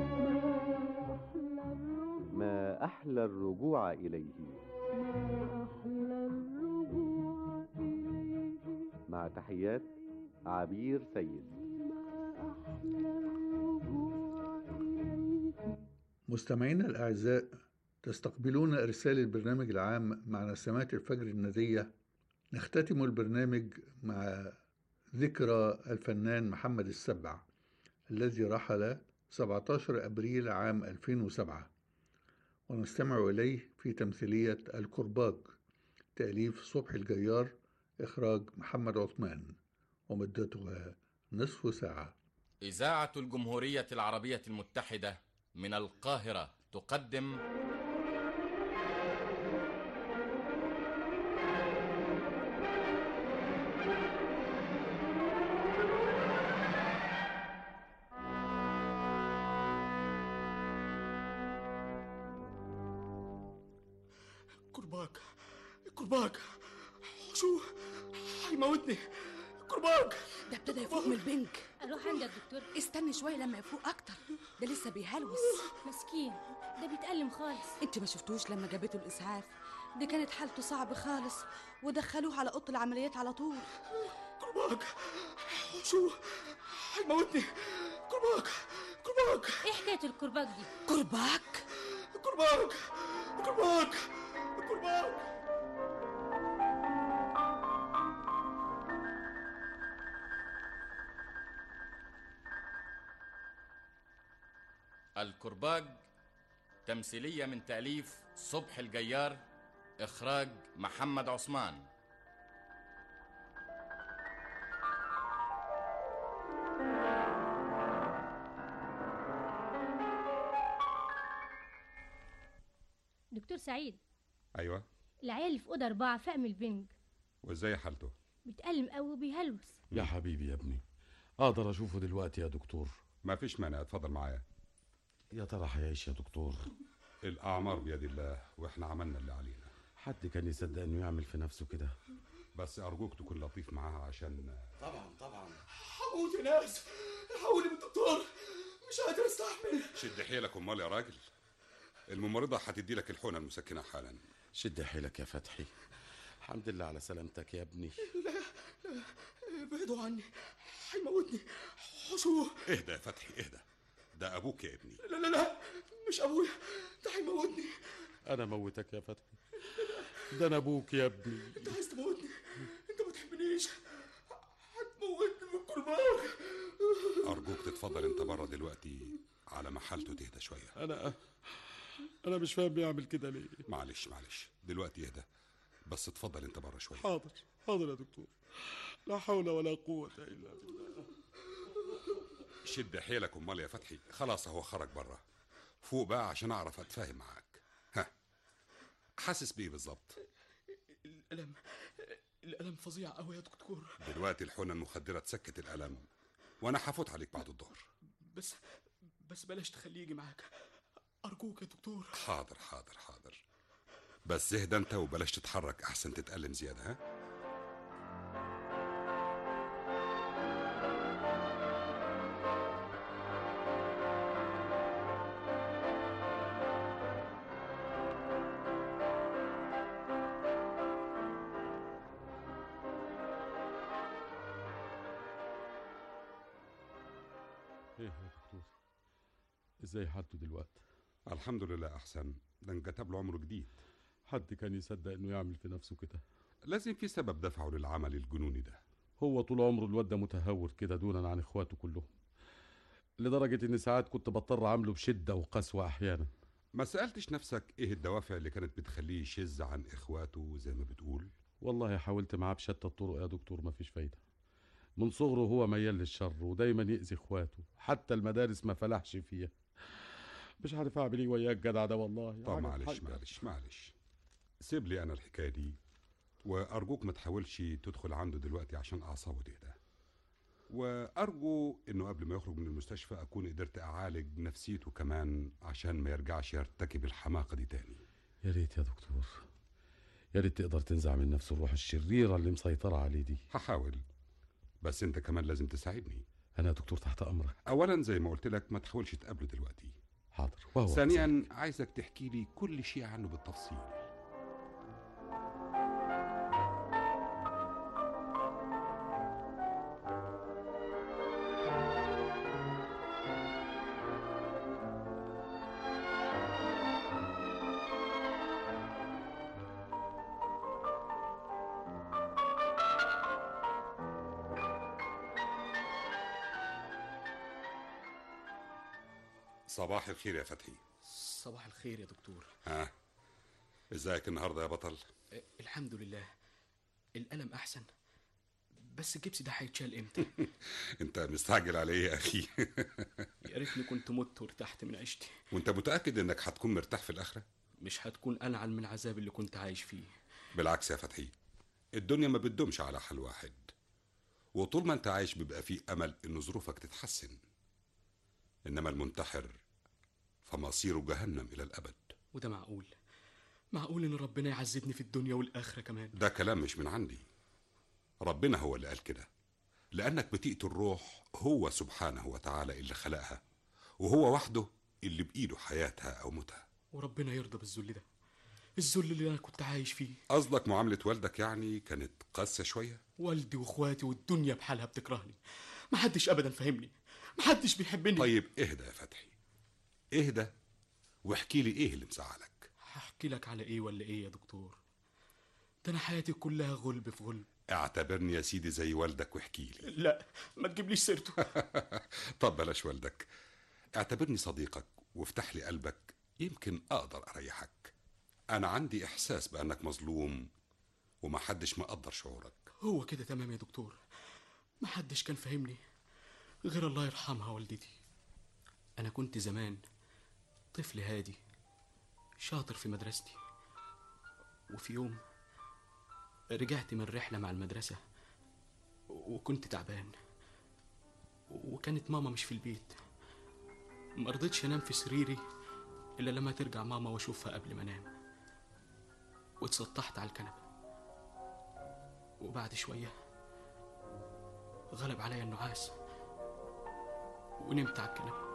ما أحلى الرجوع ما أحلى الرجوع إليه ما أحلى الرجوع إليه مع تحيات عبير سيد ما أحلى الرجوع إليه مستمعينا الأعزاء تستقبلون إرسال البرنامج العام مع نسمات الفجر الندية نختتم البرنامج مع ذكرى الفنان محمد السبع الذي رحل 17 أبريل عام 2007 ونستمع إليه في تمثيلية الكرباج تأليف صبحي الجيار إخراج محمد عثمان ومدتها نصف ساعة إذاعة الجمهورية العربية المتحدة من القاهرة تقدم كرباج كرباج شو هيموتني كرباج ده ابتدى يفوق من البنك اروح عند الدكتور استني شويه لما يفوق اكتر ده لسه بيهلوس مسكين ده بيتألم خالص انت ما شفتوش لما جابته الاسعاف دي كانت حالته صعبة خالص ودخلوه على اوضه العمليات على طول كرباج شو هيموتني كرباج كرباج ايه حكايه الكرباج دي كرباج كرباج كرباج كرباج الكرباج تمثيلية من تأليف صبح الجيار إخراج محمد عثمان دكتور سعيد ايوه العيال اللي في اوضه اربعه فاهم البنج وازاي حالته بيتألم قوي وبيهلوس يا حبيبي يا ابني اقدر اشوفه دلوقتي يا دكتور ما فيش مانع اتفضل معايا يا ترى هيعيش يا دكتور الاعمار بيد الله واحنا عملنا اللي علينا حد كان يصدق انه يعمل في نفسه كده بس ارجوك تكون لطيف معاها عشان طبعا طبعا هموت يا ناس الحقوني من الدكتور مش قادر استحمل شد حيلك امال يا راجل الممرضه هتدي لك الحقنه المسكنه حالا شد حيلك يا فتحي الحمد لله على سلامتك يا ابني لا لا ابعدوا عني هيموتني حشوه اهدى يا فتحي اهدى ده ابوك يا ابني لا لا لا مش ابويا ده هيموتني انا موتك يا فتحي ده انا ابوك يا ابني انت عايز تموتني انت ما تحبنيش هتموتني من كرباك ارجوك تتفضل انت بره دلوقتي على ما حالته تهدى شويه انا انا مش فاهم بيعمل كده ليه معلش معلش دلوقتي اهدى بس اتفضل انت بره شويه حاضر حاضر يا دكتور لا حول ولا قوة إلا بالله شد حيلك امال يا فتحي خلاص هو خرج بره فوق بقى عشان اعرف اتفاهم معاك ها حاسس بايه بالظبط الالم الالم فظيع قوي يا دكتور دلوقتي الحقنه المخدره تسكت الالم وانا هفوت عليك بعد الظهر بس بس بلاش تخليه يجي معاك ارجوك يا دكتور حاضر حاضر حاضر بس اهدى انت وبلاش تتحرك احسن تتألم زياده ها ايه يا دكتور ازاي حالته دلوقتي الحمد لله احسن ده انكتب له عمره جديد حد كان يصدق انه يعمل في نفسه كده لازم في سبب دفعه للعمل الجنوني ده هو طول عمره الواد ده متهور كده دونا عن اخواته كلهم لدرجة ان ساعات كنت بضطر اعامله بشدة وقسوة احيانا ما سألتش نفسك ايه الدوافع اللي كانت بتخليه يشذ عن اخواته زي ما بتقول والله حاولت معاه بشتى الطرق يا دكتور مفيش فايدة من صغره هو ميال للشر ودايما يأذي اخواته حتى المدارس ما فلحش فيها مش عارف اعمل ايه وياك جدع ده والله طب حاجة معلش حاجة. معلش معلش سيب لي انا الحكايه دي وارجوك ما تحاولش تدخل عنده دلوقتي عشان اعصابه تهدى وارجو انه قبل ما يخرج من المستشفى اكون قدرت اعالج نفسيته كمان عشان ما يرجعش يرتكب الحماقه دي تاني يا ريت يا دكتور يا ريت تقدر تنزع من نفسه الروح الشريرة اللي مسيطرة عليه دي هحاول بس انت كمان لازم تساعدني انا يا دكتور تحت امرك اولا زي ما قلت لك ما تحاولش تقابله دلوقتي حاضر وهو ثانيا عايزك تحكي لي كل شيء عنه بالتفصيل صباح الخير يا فتحي صباح الخير يا دكتور ها ازيك النهارده يا بطل أه، الحمد لله الالم احسن بس الجبس ده هيتشال امتى انت مستعجل على ايه يا اخي يا ريتني كنت مت وارتحت من عيشتي وانت متاكد انك هتكون مرتاح في الاخره مش هتكون انعل من العذاب اللي كنت عايش فيه بالعكس يا فتحي الدنيا ما بتدومش على حال واحد وطول ما انت عايش بيبقى فيه امل ان ظروفك تتحسن انما المنتحر فمصيره جهنم الى الابد وده معقول معقول ان ربنا يعذبني في الدنيا والاخره كمان ده كلام مش من عندي ربنا هو اللي قال كده لانك بتقتل الروح هو سبحانه وتعالى اللي خلقها وهو وحده اللي بايده حياتها او موتها وربنا يرضى بالذل ده الذل اللي انا كنت عايش فيه قصدك معامله والدك يعني كانت قاسيه شويه والدي واخواتي والدنيا بحالها بتكرهني محدش ابدا فاهمني محدش بيحبني طيب اهدى يا فتحي اهدى واحكي لي ايه اللي مزعلك هحكي لك على ايه ولا ايه يا دكتور ده انا حياتي كلها غلب في غلب اعتبرني يا سيدي زي والدك واحكي لي لا ما تجيبليش سيرته طب بلاش والدك اعتبرني صديقك وافتح لي قلبك يمكن اقدر اريحك انا عندي احساس بانك مظلوم ومحدش مقدر شعورك هو كده تمام يا دكتور محدش كان فاهمني غير الله يرحمها والدتي انا كنت زمان طفل هادي شاطر في مدرستي وفي يوم رجعت من رحلة مع المدرسة وكنت تعبان وكانت ماما مش في البيت ما رضيتش انام في سريري الا لما ترجع ماما واشوفها قبل ما انام واتسطحت على الكنبه وبعد شويه غلب عليا النعاس ونمت على الكنبه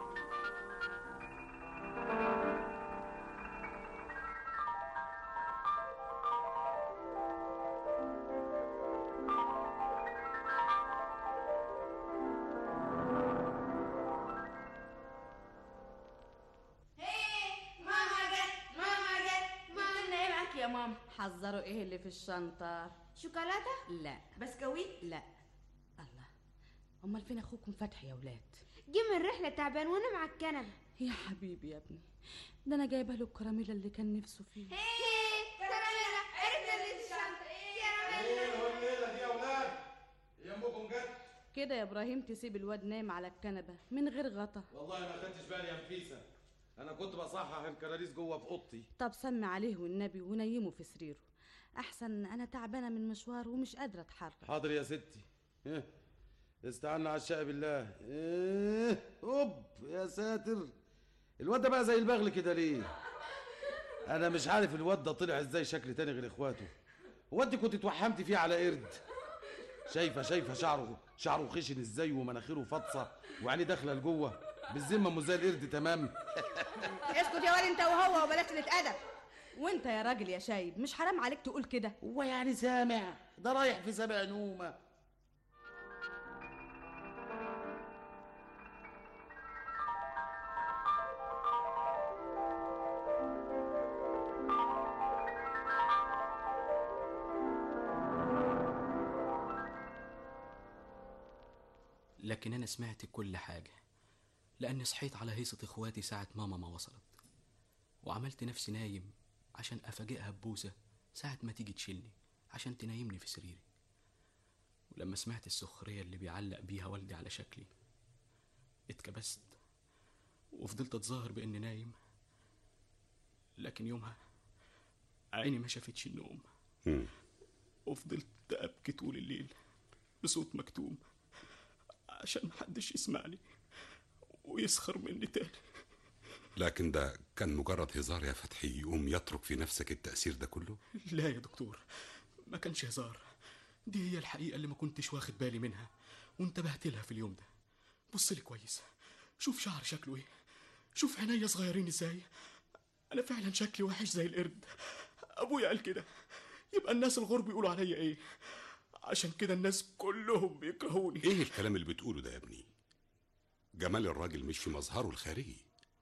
ماما جت ماما جت ماما ايه معاك يا ماما حذروا ايه اللي في الشنطة شوكولاتة لا بسكويت لا الله امال فين اخوكم فتحي يا ولاد جه من رحلة تعبان وانا مع الكنبة يا حبيبي يا ابني ده انا جايبه له الكراميل اللي كان نفسه فيه كراميلا عرفنا اللي في الشنطة كراميلا الليله دي يا اولاد هي امكم جت كده يا ابراهيم تسيب الواد نايم على الكنبه من غير غطا والله ما خدتش بالي يا نفيسه انا كنت بصحح الكراريس جوه في اوضتي طب سمي عليه والنبي ونيمه في سريره احسن انا تعبانه من مشوار ومش قادره اتحرك حاضر يا ستي إيه؟ استعنا على الشقى بالله ايه اوب يا ساتر الواد ده بقى زي البغل كده ليه انا مش عارف الواد ده طلع ازاي شكل تاني غير اخواته هو انت كنت اتوحمتي فيه على قرد شايفه شايفه شعره شعره خشن ازاي ومناخيره فطسه وعينيه داخله لجوه بالذمه مش زي القرد تمام اسكت يا واد انت وهو وبلاش نتأدب وانت يا راجل يا شايب مش حرام عليك تقول كده هو يعني سامع ده رايح في سبع نومه لكن انا سمعت كل حاجه لاني صحيت على هيصه اخواتي ساعه ماما ما وصلت وعملت نفسي نايم عشان افاجئها ببوسه ساعه ما تيجي تشيلني عشان تنيمني في سريري ولما سمعت السخريه اللي بيعلق بيها والدي على شكلي اتكبست وفضلت اتظاهر باني نايم لكن يومها عيني ما شافتش النوم وفضلت ابكي طول الليل بصوت مكتوم عشان محدش يسمعني ويسخر مني تاني لكن ده كان مجرد هزار يا فتحي يقوم يترك في نفسك التأثير ده كله لا يا دكتور ما كانش هزار دي هي الحقيقة اللي ما كنتش واخد بالي منها وانتبهت لها في اليوم ده بص لي كويس شوف شعر شكله ايه شوف عينيا صغيرين ازاي انا فعلا شكلي وحش زي القرد ابويا قال كده يبقى الناس الغرب يقولوا عليا ايه عشان كده الناس كلهم بيكرهوني ايه الكلام اللي بتقوله ده يا ابني جمال الراجل مش في مظهره الخارجي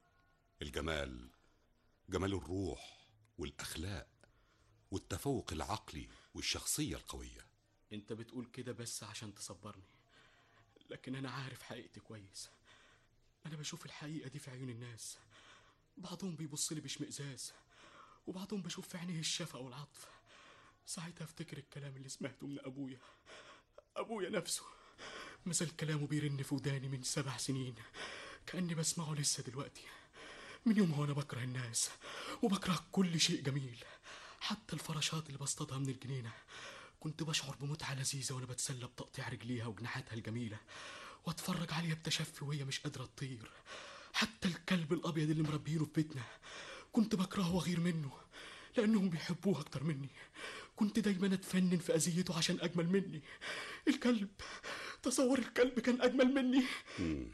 الجمال جمال الروح والاخلاق والتفوق العقلي والشخصيه القويه انت بتقول كده بس عشان تصبرني لكن انا عارف حقيقتي كويس انا بشوف الحقيقه دي في عيون الناس بعضهم بيبص لي باشمئزاز وبعضهم بشوف في عينيه الشفقه والعطف ساعتها افتكر الكلام اللي سمعته من ابويا ابويا نفسه مثل كلامه بيرن في وداني من سبع سنين كاني بسمعه لسه دلوقتي من يومها وانا بكره الناس وبكره كل شيء جميل حتى الفراشات اللي بصطادها من الجنينه كنت بشعر بمتعه لذيذه وانا بتسلى بتقطيع رجليها وجناحاتها الجميله واتفرج عليها بتشفي وهي مش قادره تطير حتى الكلب الابيض اللي مربينه في بيتنا كنت بكرهه واغير منه لانهم بيحبوه اكتر مني كنت دايما اتفنن في اذيته عشان اجمل مني الكلب تصور الكلب كان اجمل مني مم.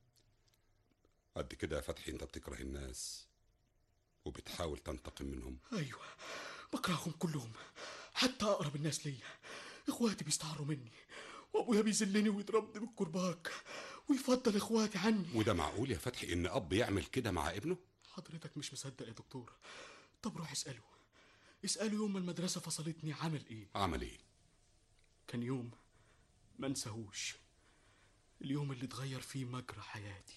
قد كده يا فتحي انت بتكره الناس وبتحاول تنتقم منهم ايوه بكرههم كلهم حتى اقرب الناس ليا اخواتي بيستعروا مني وابويا بيذلني ويضربني بالكرباج ويفضل اخواتي عني وده معقول يا فتحي ان اب يعمل كده مع ابنه حضرتك مش مصدق يا دكتور طب روح اساله اساله يوم ما المدرسه فصلتني عمل ايه عمل ايه كان يوم ما انساهوش اليوم اللي اتغير فيه مجرى حياتي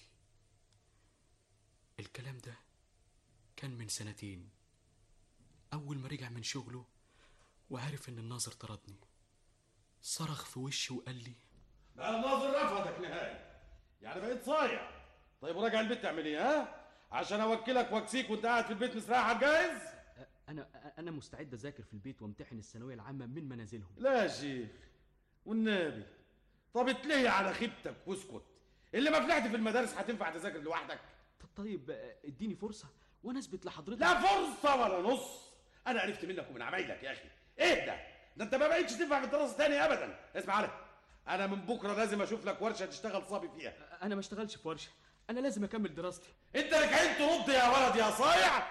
الكلام ده كان من سنتين أول ما رجع من شغله وعرف إن الناظر طردني صرخ في وشي وقال لي بقى الناظر رفضك نهائي يعني بقيت صايع طيب وراجع البيت تعمل ايه ها عشان اوكلك واكسيك وانت قاعد في البيت مستريح على الجاهز انا انا مستعد اذاكر في البيت وامتحن الثانويه العامه من منازلهم لا يا شيخ والنبي طب اتلهي على خيبتك واسكت اللي ما فلحت في المدارس هتنفع تذاكر لوحدك طيب آه، اديني فرصه وانا اثبت لحضرتك لا فرصه ولا نص انا عرفت منك ومن عمايلك يا اخي ايه ده ده انت ما بقتش تنفع في الدراسه تاني ابدا اسمع علي انا من بكره لازم اشوف لك ورشه تشتغل صبي فيها انا ما اشتغلش في ورشه انا لازم اكمل دراستي انت لك عين ترد يا ولد يا صايع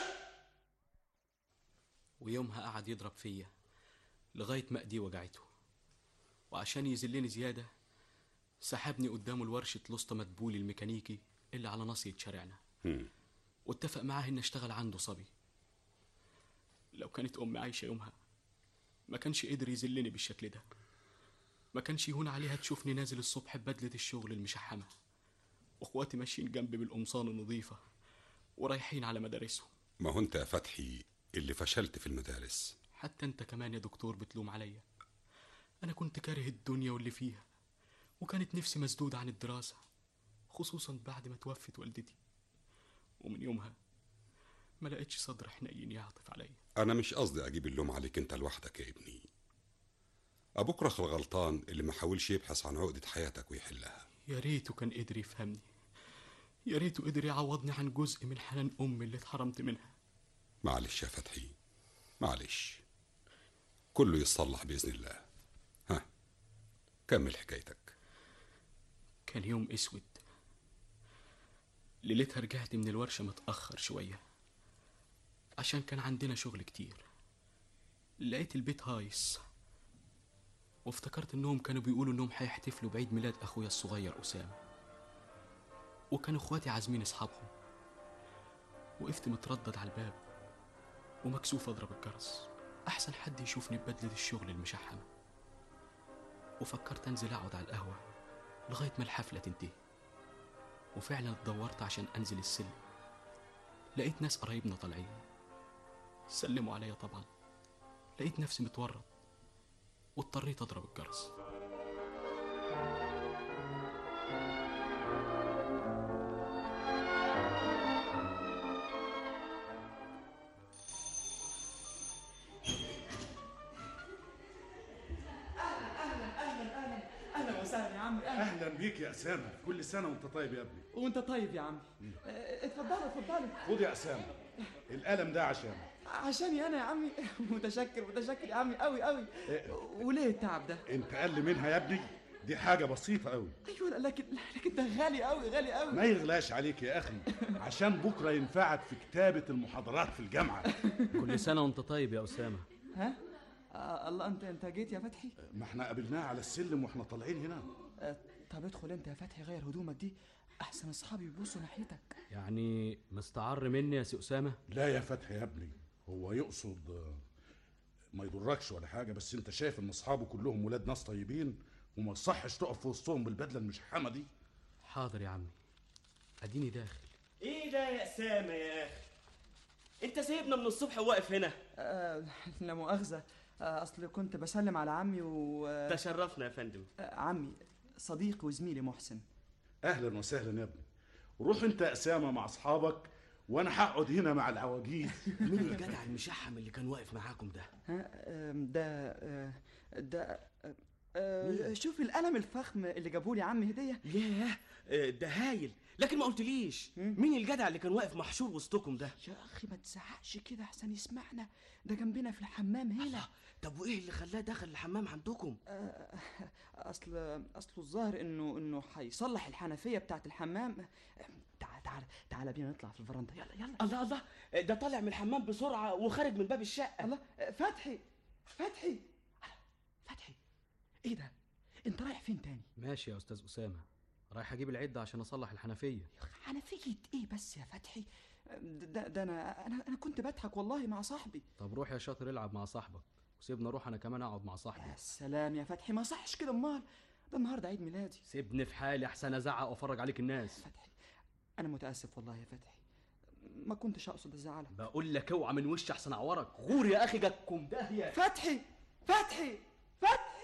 ويومها قعد يضرب فيا لغايه ما ايديه وجعته وعشان يذلني زياده سحبني قدامه لورشه لسطى مدبولي الميكانيكي اللي على ناصية شارعنا واتفق معاه ان اشتغل عنده صبي لو كانت امي عايشه يومها ما كانش قدر يذلني بالشكل ده ما كانش يهون عليها تشوفني نازل الصبح ببدله الشغل المشحمه واخواتي ماشيين جنبي بالقمصان النظيفه ورايحين على مدارسهم ما هو انت يا فتحي اللي فشلت في المدارس حتى انت كمان يا دكتور بتلوم عليا انا كنت كاره الدنيا واللي فيها وكانت نفسي مسدود عن الدراسة خصوصا بعد ما توفت والدتي ومن يومها ما لقيتش صدر حنين يعطف عليا انا مش قصدي اجيب اللوم عليك انت لوحدك يا ابني ابوك رخ الغلطان اللي ما حاولش يبحث عن عقدة حياتك ويحلها يا ريته كان قدر يفهمني يا ريته قدر يعوضني عن جزء من حنان امي اللي اتحرمت منها معلش يا فتحي معلش كله يتصلح بإذن الله ها كمل حكايتك كان يوم اسود ليلتها رجعت من الورشة متأخر شوية عشان كان عندنا شغل كتير لقيت البيت هايص وافتكرت انهم كانوا بيقولوا انهم هيحتفلوا بعيد ميلاد اخويا الصغير اسامة وكانوا اخواتي عازمين اصحابهم وقفت متردد على الباب ومكسوف اضرب الجرس احسن حد يشوفني ببدلة الشغل المشحمة وفكرت انزل اقعد على القهوة لغاية ما الحفلة تنتهي وفعلا اتدورت عشان انزل السلم لقيت ناس قرايبنا طالعين سلموا عليا طبعا لقيت نفسي متورط واضطريت اضرب الجرس اهلا وسهلا يا عمي اهلا اهلا بيك يا اسامه كل سنه وانت طيب يا ابني وانت طيب يا عمي اه، اتفضلي اتفضلي خد يا اسامه القلم ده عشان عشاني انا يا عمي متشكر متشكر يا عمي قوي قوي وليه التعب ده انت اقل منها يا ابني دي حاجه بسيطه قوي ايوه لكن لكن ده غالي قوي غالي قوي ما يغلاش عليك يا اخي عشان بكره ينفعك في كتابه المحاضرات في الجامعه كل سنة وانت طيب يا أسامة ها آه الله انت انت جيت يا فتحي ما احنا قابلناه على السلم واحنا طالعين هنا آه طب ادخل انت يا فتحي غير هدومك دي احسن اصحابي يبصوا ناحيتك يعني مستعر مني يا سي أسامة لا يا فتحي يا ابني هو يقصد آه، ما يضركش ولا حاجه بس انت شايف ان اصحابه كلهم ولاد ناس طيبين وما يصحش تقف في وسطهم بالبدله المشحمه دي حاضر يا عمي اديني داخل ايه ده يا اسامه يا اخي انت سايبنا من الصبح واقف هنا آه لا مؤاخذه آه اصل كنت بسلم على عمي و آه، تشرفنا يا فندم آه عمي صديقي وزميلي محسن اهلا وسهلا يا ابني روح انت يا اسامه مع اصحابك وانا هقعد هنا مع العواجيز مين الجدع المشحم اللي كان واقف معاكم ده ها آم، ده آه، ده آه، آه، شوف القلم الفخم اللي جابولي عمي هديه ياه آه، ده هايل لكن ما قلتليش مين الجدع اللي كان واقف محشور وسطكم ده يا اخي ما تزعقش كده احسن يسمعنا ده جنبنا في الحمام هنا طب وايه اللي خلاه دخل الحمام عندكم آه، اصل اصله الظاهر انه انه هيصلح الحنفيه بتاعت الحمام تعال تعال تعال بينا نطلع في الفرندا يلا يلا الله الله آه، ده طالع من الحمام بسرعه وخارج من باب الشقه الله آه، فتحي فتحي فتحي ايه ده انت رايح فين تاني ماشي يا أستاذ أسامة رايح أجيب العدة عشان أصلح الحنفية حنفيه ايه بس يا فتحي ده, ده انا انا انا كنت بضحك والله مع صاحبي طب روح يا شاطر العب مع صاحبك وسيبني أروح أنا كمان أقعد مع صاحبي يا سلام يا فتحي ما صحش كده امال ده النهارده عيد ميلادي سيبني في حالي أحسن أزعق وأفرج عليك الناس انا متاسف والله يا فتحي ما كنتش اقصد ازعلك بقول لك اوعى من وشي أحسن أعورك غور يا أخي جاكم داهية فتحي فتحي فتحي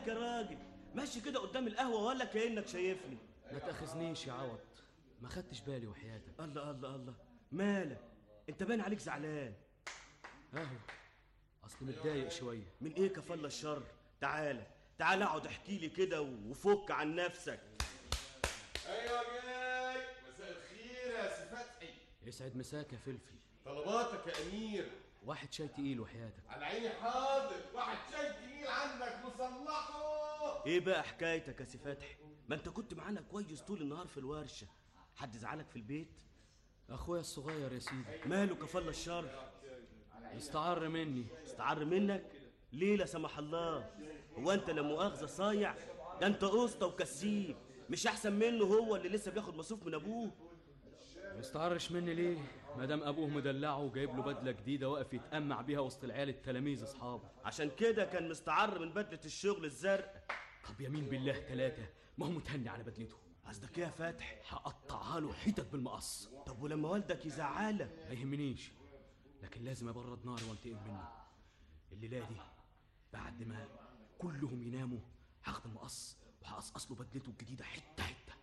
مالك يا راجل ماشي كده قدام القهوه ولا كانك شايفني ما تاخذنيش يا عوض ما خدتش بالي وحياتك الله الله الله مالك انت باين عليك زعلان اهو اصل متضايق شويه من ايه كفل الشر تعالى تعالى اقعد احكي لي كده وفك عن نفسك ايوه جاي مساء الخير يا سي فتحي يسعد مساك يا فلفل طلباتك يا امير واحد شاي تقيل وحياتك على عيني حاضر واحد شاي تقيل عندك مصلحه ايه بقى حكايتك يا سي فتحي ما انت كنت معانا كويس طول النهار في الورشه حد زعلك في البيت اخويا الصغير يا سيدي ماله كفل الشر استعر مني استعر منك ليه لا سمح الله هو انت لا مؤاخذه صايع ده انت قسطه وكسيب مش احسن منه هو اللي لسه بياخد مصروف من ابوه ما يستعرش مني ليه ما دام ابوه مدلعه وجايب له بدله جديده واقف يتأمع بيها وسط العيال التلاميذ اصحابه عشان كده كان مستعر من بدله الشغل الزرق طب يمين بالله ثلاثه ما هو متهني على بدلته قصدك ايه يا فتحي هقطعها له حتت بالمقص طب ولما والدك يزعلك ما يهمنيش لكن لازم ابرد ناري وانتقم منه الليله دي بعد ما كلهم يناموا هاخد المقص وهقصقص له بدلته الجديده حته حته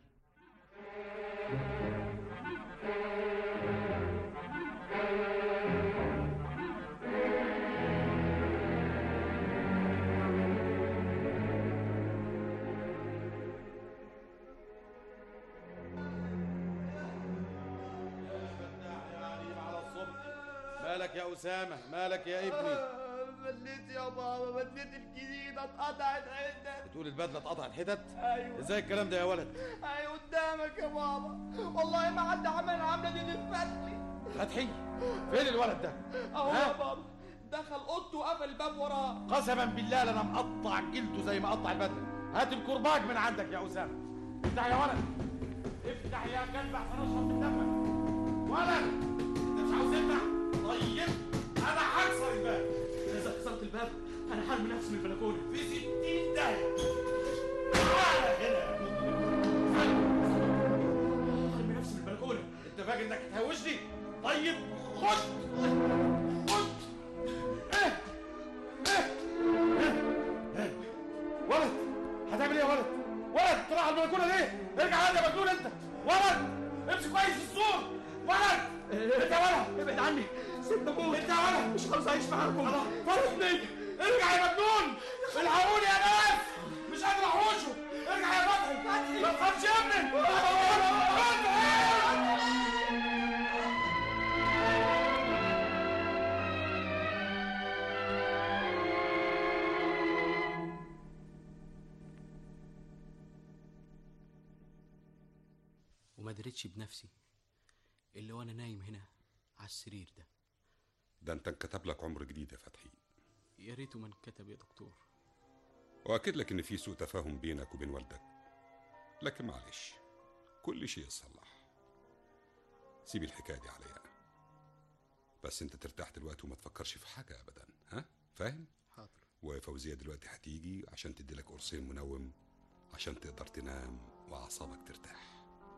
على الصبح مالك يا أسامة مالك يا ابني بدلتي يا بابا بدلتي الجديدة اتقطعت حتت بتقول البدلة اتقطعت حتت ايوه ازاي الكلام ده يا ولد ايوه قدامك يا بابا والله ما حد عمل العملة دي تفتلي فتحي فين الولد ده اهو ها؟ يا بابا دخل اوضته وقفل الباب وراه قسما بالله لأنا مقطع جلده زي ما قطع البدلة هات الكرباج من عندك يا أسامة افتح يا ولد افتح يا كلب عشان اشرب من دمك ولد انت مش عاوز تفتح طيب انا هكسر الباب اذا كسرت الباب انا هرمي نفسي من البلكونه في ستين داهية تعالى هنا هرمي نفسي من البلكونه انت فاكر انك تهوشني طيب خد خد ايه ايه ايه ولد هتعمل ايه يا ولد ولد طلع على البلكونه ليه ارجع عندي يا مجنون انت ولد امشي كويس في السور ولد انت يا ولد ابعد عني سيبني اموت انت يا ولد مش عاوز اعيش معاكم الله فرحني ارجع يا مجنون الحقوني يا ناس مش قادر احوشه ارجع يا فتحي ما تخافش يا ابني فتحي وما دريتش بنفسي إلا وأنا نايم هنا على السرير ده ده انت انكتب لك عمر جديد يا فتحي يا ريته ما انكتب يا دكتور واكد لك ان في سوء تفاهم بينك وبين والدك لكن معلش كل شيء يصلح سيب الحكايه دي عليا انا بس انت ترتاح دلوقتي وما تفكرش في حاجه ابدا ها فاهم حاضر وفوزيه دلوقتي هتيجي عشان تدي لك قرصين منوم عشان تقدر تنام واعصابك ترتاح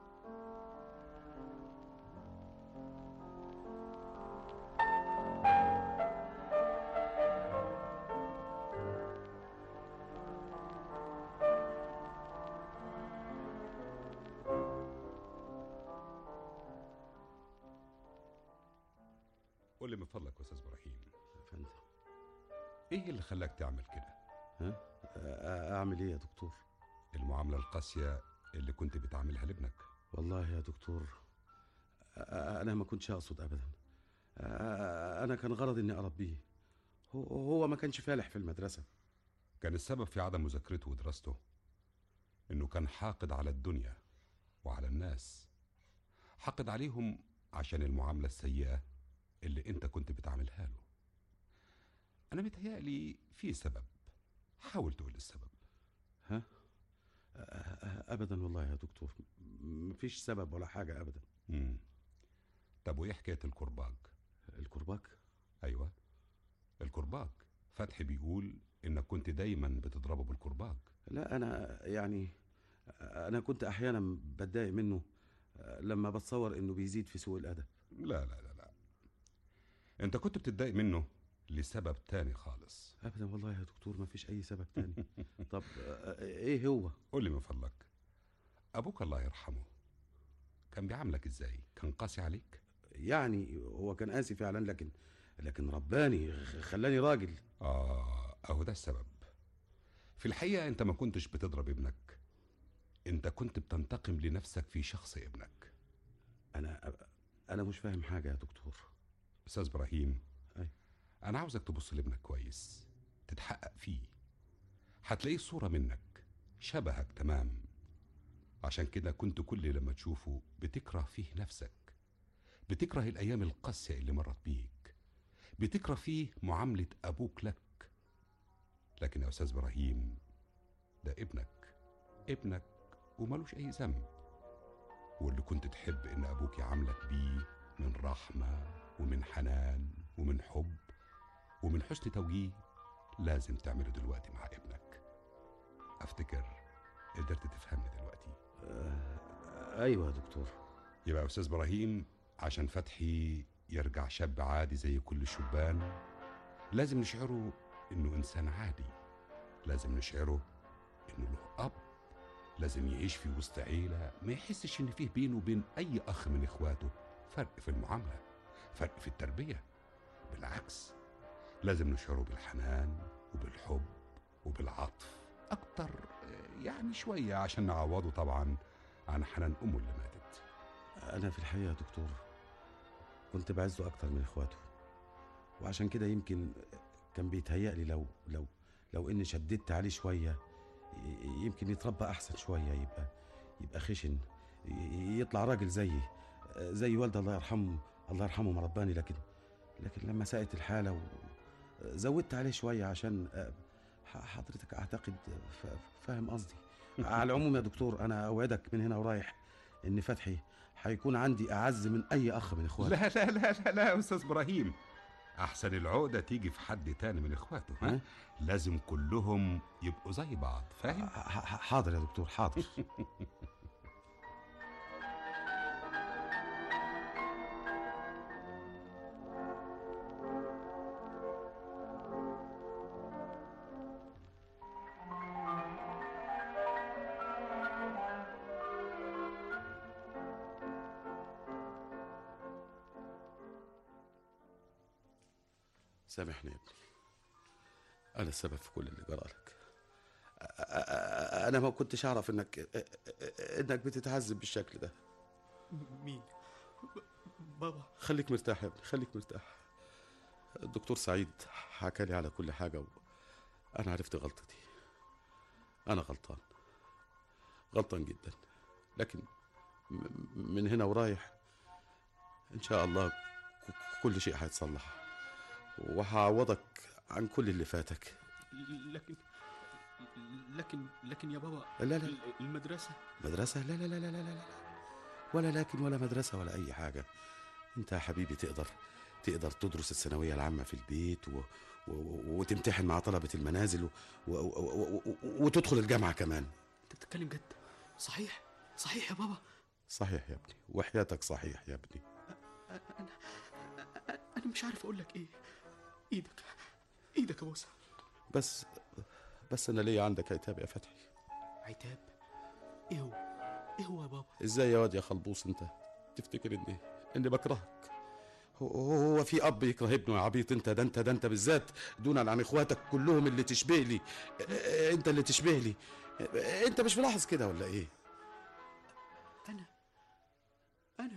قول لي من فضلك يا استاذ ابراهيم فندم ايه اللي خلاك تعمل كده ها أ- اعمل ايه يا دكتور المعامله القاسيه اللي كنت بتعملها لابنك والله يا دكتور أ- انا ما كنتش اقصد ابدا أ- انا كان غرضي اني اربيه هو- هو ما كانش فالح في المدرسه كان السبب في عدم مذاكرته ودراسته انه كان حاقد على الدنيا وعلى الناس حاقد عليهم عشان المعامله السيئه اللي انت كنت بتعملها له انا متهيألي في سبب حاول تقول السبب ها أ- أ- ابدا والله يا دكتور مفيش سبب ولا حاجه ابدا مم. طب وايه حكايه الكرباج الكرباج ايوه الكرباج فتحي بيقول انك كنت دايما بتضربه بالكرباج لا انا يعني انا كنت احيانا بتضايق منه لما بتصور انه بيزيد في سوء الادب لا لا لا لا انت كنت بتتضايق منه لسبب تاني خالص ابدا والله يا دكتور ما فيش اي سبب تاني طب آه، ايه هو قول لي من فضلك ابوك الله يرحمه كان بيعاملك ازاي كان قاسي عليك يعني هو كان قاسي فعلا لكن لكن رباني خ- خلاني راجل اه اهو ده السبب في الحقيقه انت ما كنتش بتضرب ابنك انت كنت بتنتقم لنفسك في شخص ابنك انا انا مش فاهم حاجه يا دكتور استاذ ابراهيم أي. انا عاوزك تبص لابنك كويس تتحقق فيه هتلاقيه صوره منك شبهك تمام عشان كده كنت كل لما تشوفه بتكره فيه نفسك بتكره الايام القاسيه اللي مرت بيك بتكره فيه معامله ابوك لك لكن يا استاذ ابراهيم ده ابنك ابنك وملوش اي ذنب واللي كنت تحب ان ابوك يعاملك بيه من رحمه ومن حنان ومن حب ومن حسن توجيه لازم تعمله دلوقتي مع ابنك افتكر قدرت تفهمني دلوقتي ايوه يا دكتور يبقى يا استاذ ابراهيم عشان فتحي يرجع شاب عادي زي كل الشبان لازم نشعره انه انسان عادي لازم نشعره انه له اب لازم يعيش في وسط عيله ما يحسش ان فيه بينه وبين اي اخ من اخواته فرق في المعامله فرق في التربيه بالعكس لازم نشعره بالحنان وبالحب وبالعطف اكتر آه، يعني شويه عشان نعوضه طبعا عن حنان امه اللي ماتت انا في الحقيقه يا دكتور كنت بعزه اكتر من اخواته وعشان كده يمكن كان بيتهيألي لو لو لو اني شددت عليه شويه ي- يمكن يتربى احسن شويه يبقى يبقى خشن ي- يطلع راجل زيي زي والدي الله يرحمه الله يرحمه ما رباني لكن لكن لما ساءت الحاله زودت عليه شويه عشان آه، ح- حضرتك اعتقد ف- فاهم قصدي على العموم يا دكتور انا اوعدك من هنا ورايح ان فتحي هيكون عندي اعز من اي اخ من اخواتي لا لا لا لا لا يا استاذ ابراهيم احسن العقده تيجي في حد تاني من اخواته ها لازم كلهم يبقوا زي بعض فاهم حاضر يا دكتور حاضر سامحني يا ابني انا السبب في كل اللي جرى لك أ- أ- انا ما كنتش اعرف انك انك بتتعذب بالشكل ده مين بابا خليك مرتاح يا ابني خليك مرتاح الدكتور سعيد حكى لي على كل حاجه وانا عرفت غلطتي انا غلطان غلطان جدا لكن م- من هنا ورايح ان شاء الله ك- كل شيء هيتصلح وهعوضك عن كل اللي فاتك لكن لكن لكن يا بابا لا لا. ال- المدرسة مدرسة لا لا لا لا لا لا لا ولا لكن ولا مدرسة ولا أي حاجة أنت يا حبيبي تقدر تقدر تدرس الثانوية العامة في البيت و... و... و... وتمتحن مع طلبة المنازل و... و... و... و... وتدخل الجامعة كمان انت بتتكلم جد صحيح صحيح يا بابا صحيح يا ابني وحياتك صحيح يا ابني انا انا مش عارف اقول لك ايه ايدك ايدك يا موسى بس بس أنا ليا عندك عتاب يا فتحي عتاب ايه هو ايه هو يا بابا إزاي يا واد يا خلبوس أنت تفتكر إني إني بكرهك هو- هو هو في اب يكره ابنه يا عبيط انت ده انت ده انت بالذات دونا عن اخواتك كلهم اللي تشبه لي اه، انت اللي تشبه لي اه، انت مش ملاحظ كده ولا ايه انا انا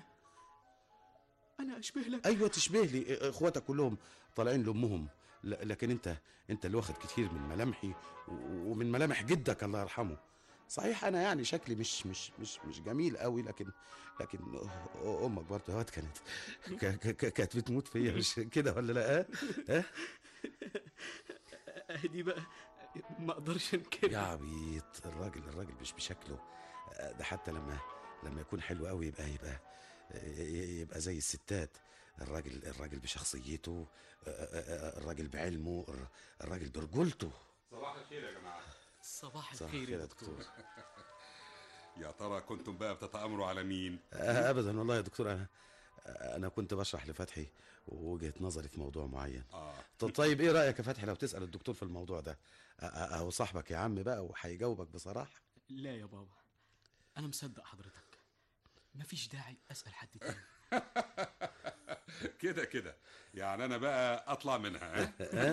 انا اشبه لك ايوه تشبه لي اه، اخواتك كلهم طالعين لامهم ل- لكن انت انت اللي واخد كتير من ملامحي و- ومن ملامح جدك الله يرحمه صحيح انا يعني شكلي مش مش مش مش جميل قوي لكن لكن اه، امك برضه يا واد كانت ك- ك- ك- كانت بتموت فيا مش كده ولا لا اه؟ اه دي بقى ما اقدرش انكر يا عبيط الراجل الراجل مش بشكله آه، ده حتى لما لما يكون حلو قوي يبقى يبقى ي- يبقى زي الستات الراجل الراجل بشخصيته آه، آه، آه، الراجل بعلمه الر- الراجل برجولته صباح الخير يا جماعه صباح صباح الخير الخير يا يا دكتور يا ترى كنتم بقى بتتآمروا على مين؟ آه، ابدا والله يا دكتور انا انا كنت بشرح لفتحي وجهه نظري في موضوع معين اه ط- طيب ايه رايك يا فتحي لو تسال الدكتور في الموضوع ده أ- أ- اهو صاحبك يا عم بقى وهيجاوبك بصراحه لا يا بابا انا مصدق حضرتك مفيش داعي اسال حد تاني كده كده يعني انا بقى اطلع منها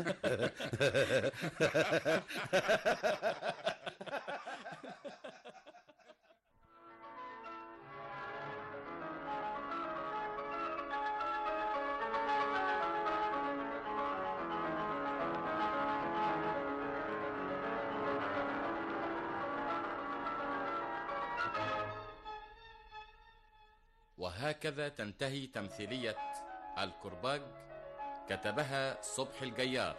وهكذا تنتهي تمثيلية الكرباج كتبها صبح الجيار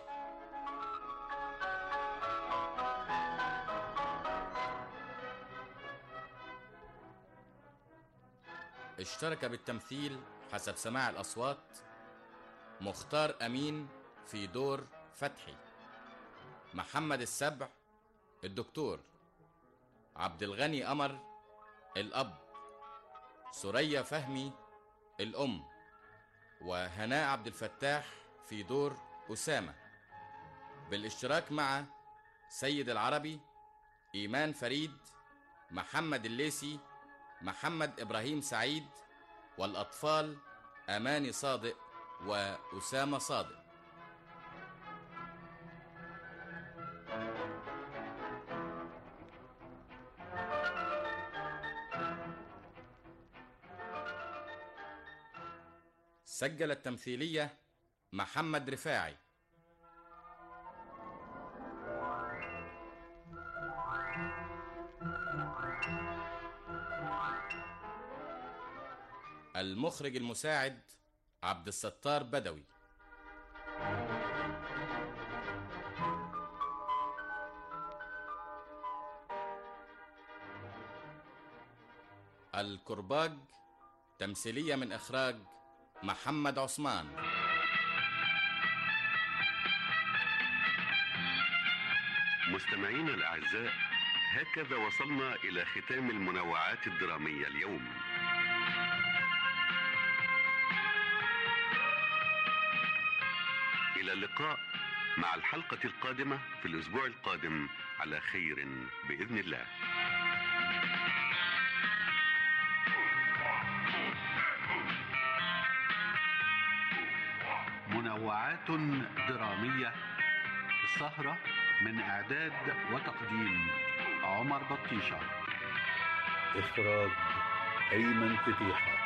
اشترك بالتمثيل حسب سماع الأصوات مختار أمين في دور فتحي محمد السبع الدكتور عبد الغني قمر الأب سوريا فهمي الأم وهناء عبد الفتاح في دور أسامة بالاشتراك مع سيد العربي إيمان فريد محمد الليسي محمد إبراهيم سعيد والأطفال أماني صادق وأسامة صادق سجل التمثيلية محمد رفاعي المخرج المساعد عبد الستار بدوي الكرباج تمثيلية من إخراج محمد عثمان مستمعينا الأعزاء هكذا وصلنا إلى ختام المنوعات الدرامية اليوم إلى اللقاء مع الحلقة القادمة في الأسبوع القادم على خير بإذن الله منوعات درامية السهرة من إعداد وتقديم عمر بطيشة إخراج أيمن فتيحة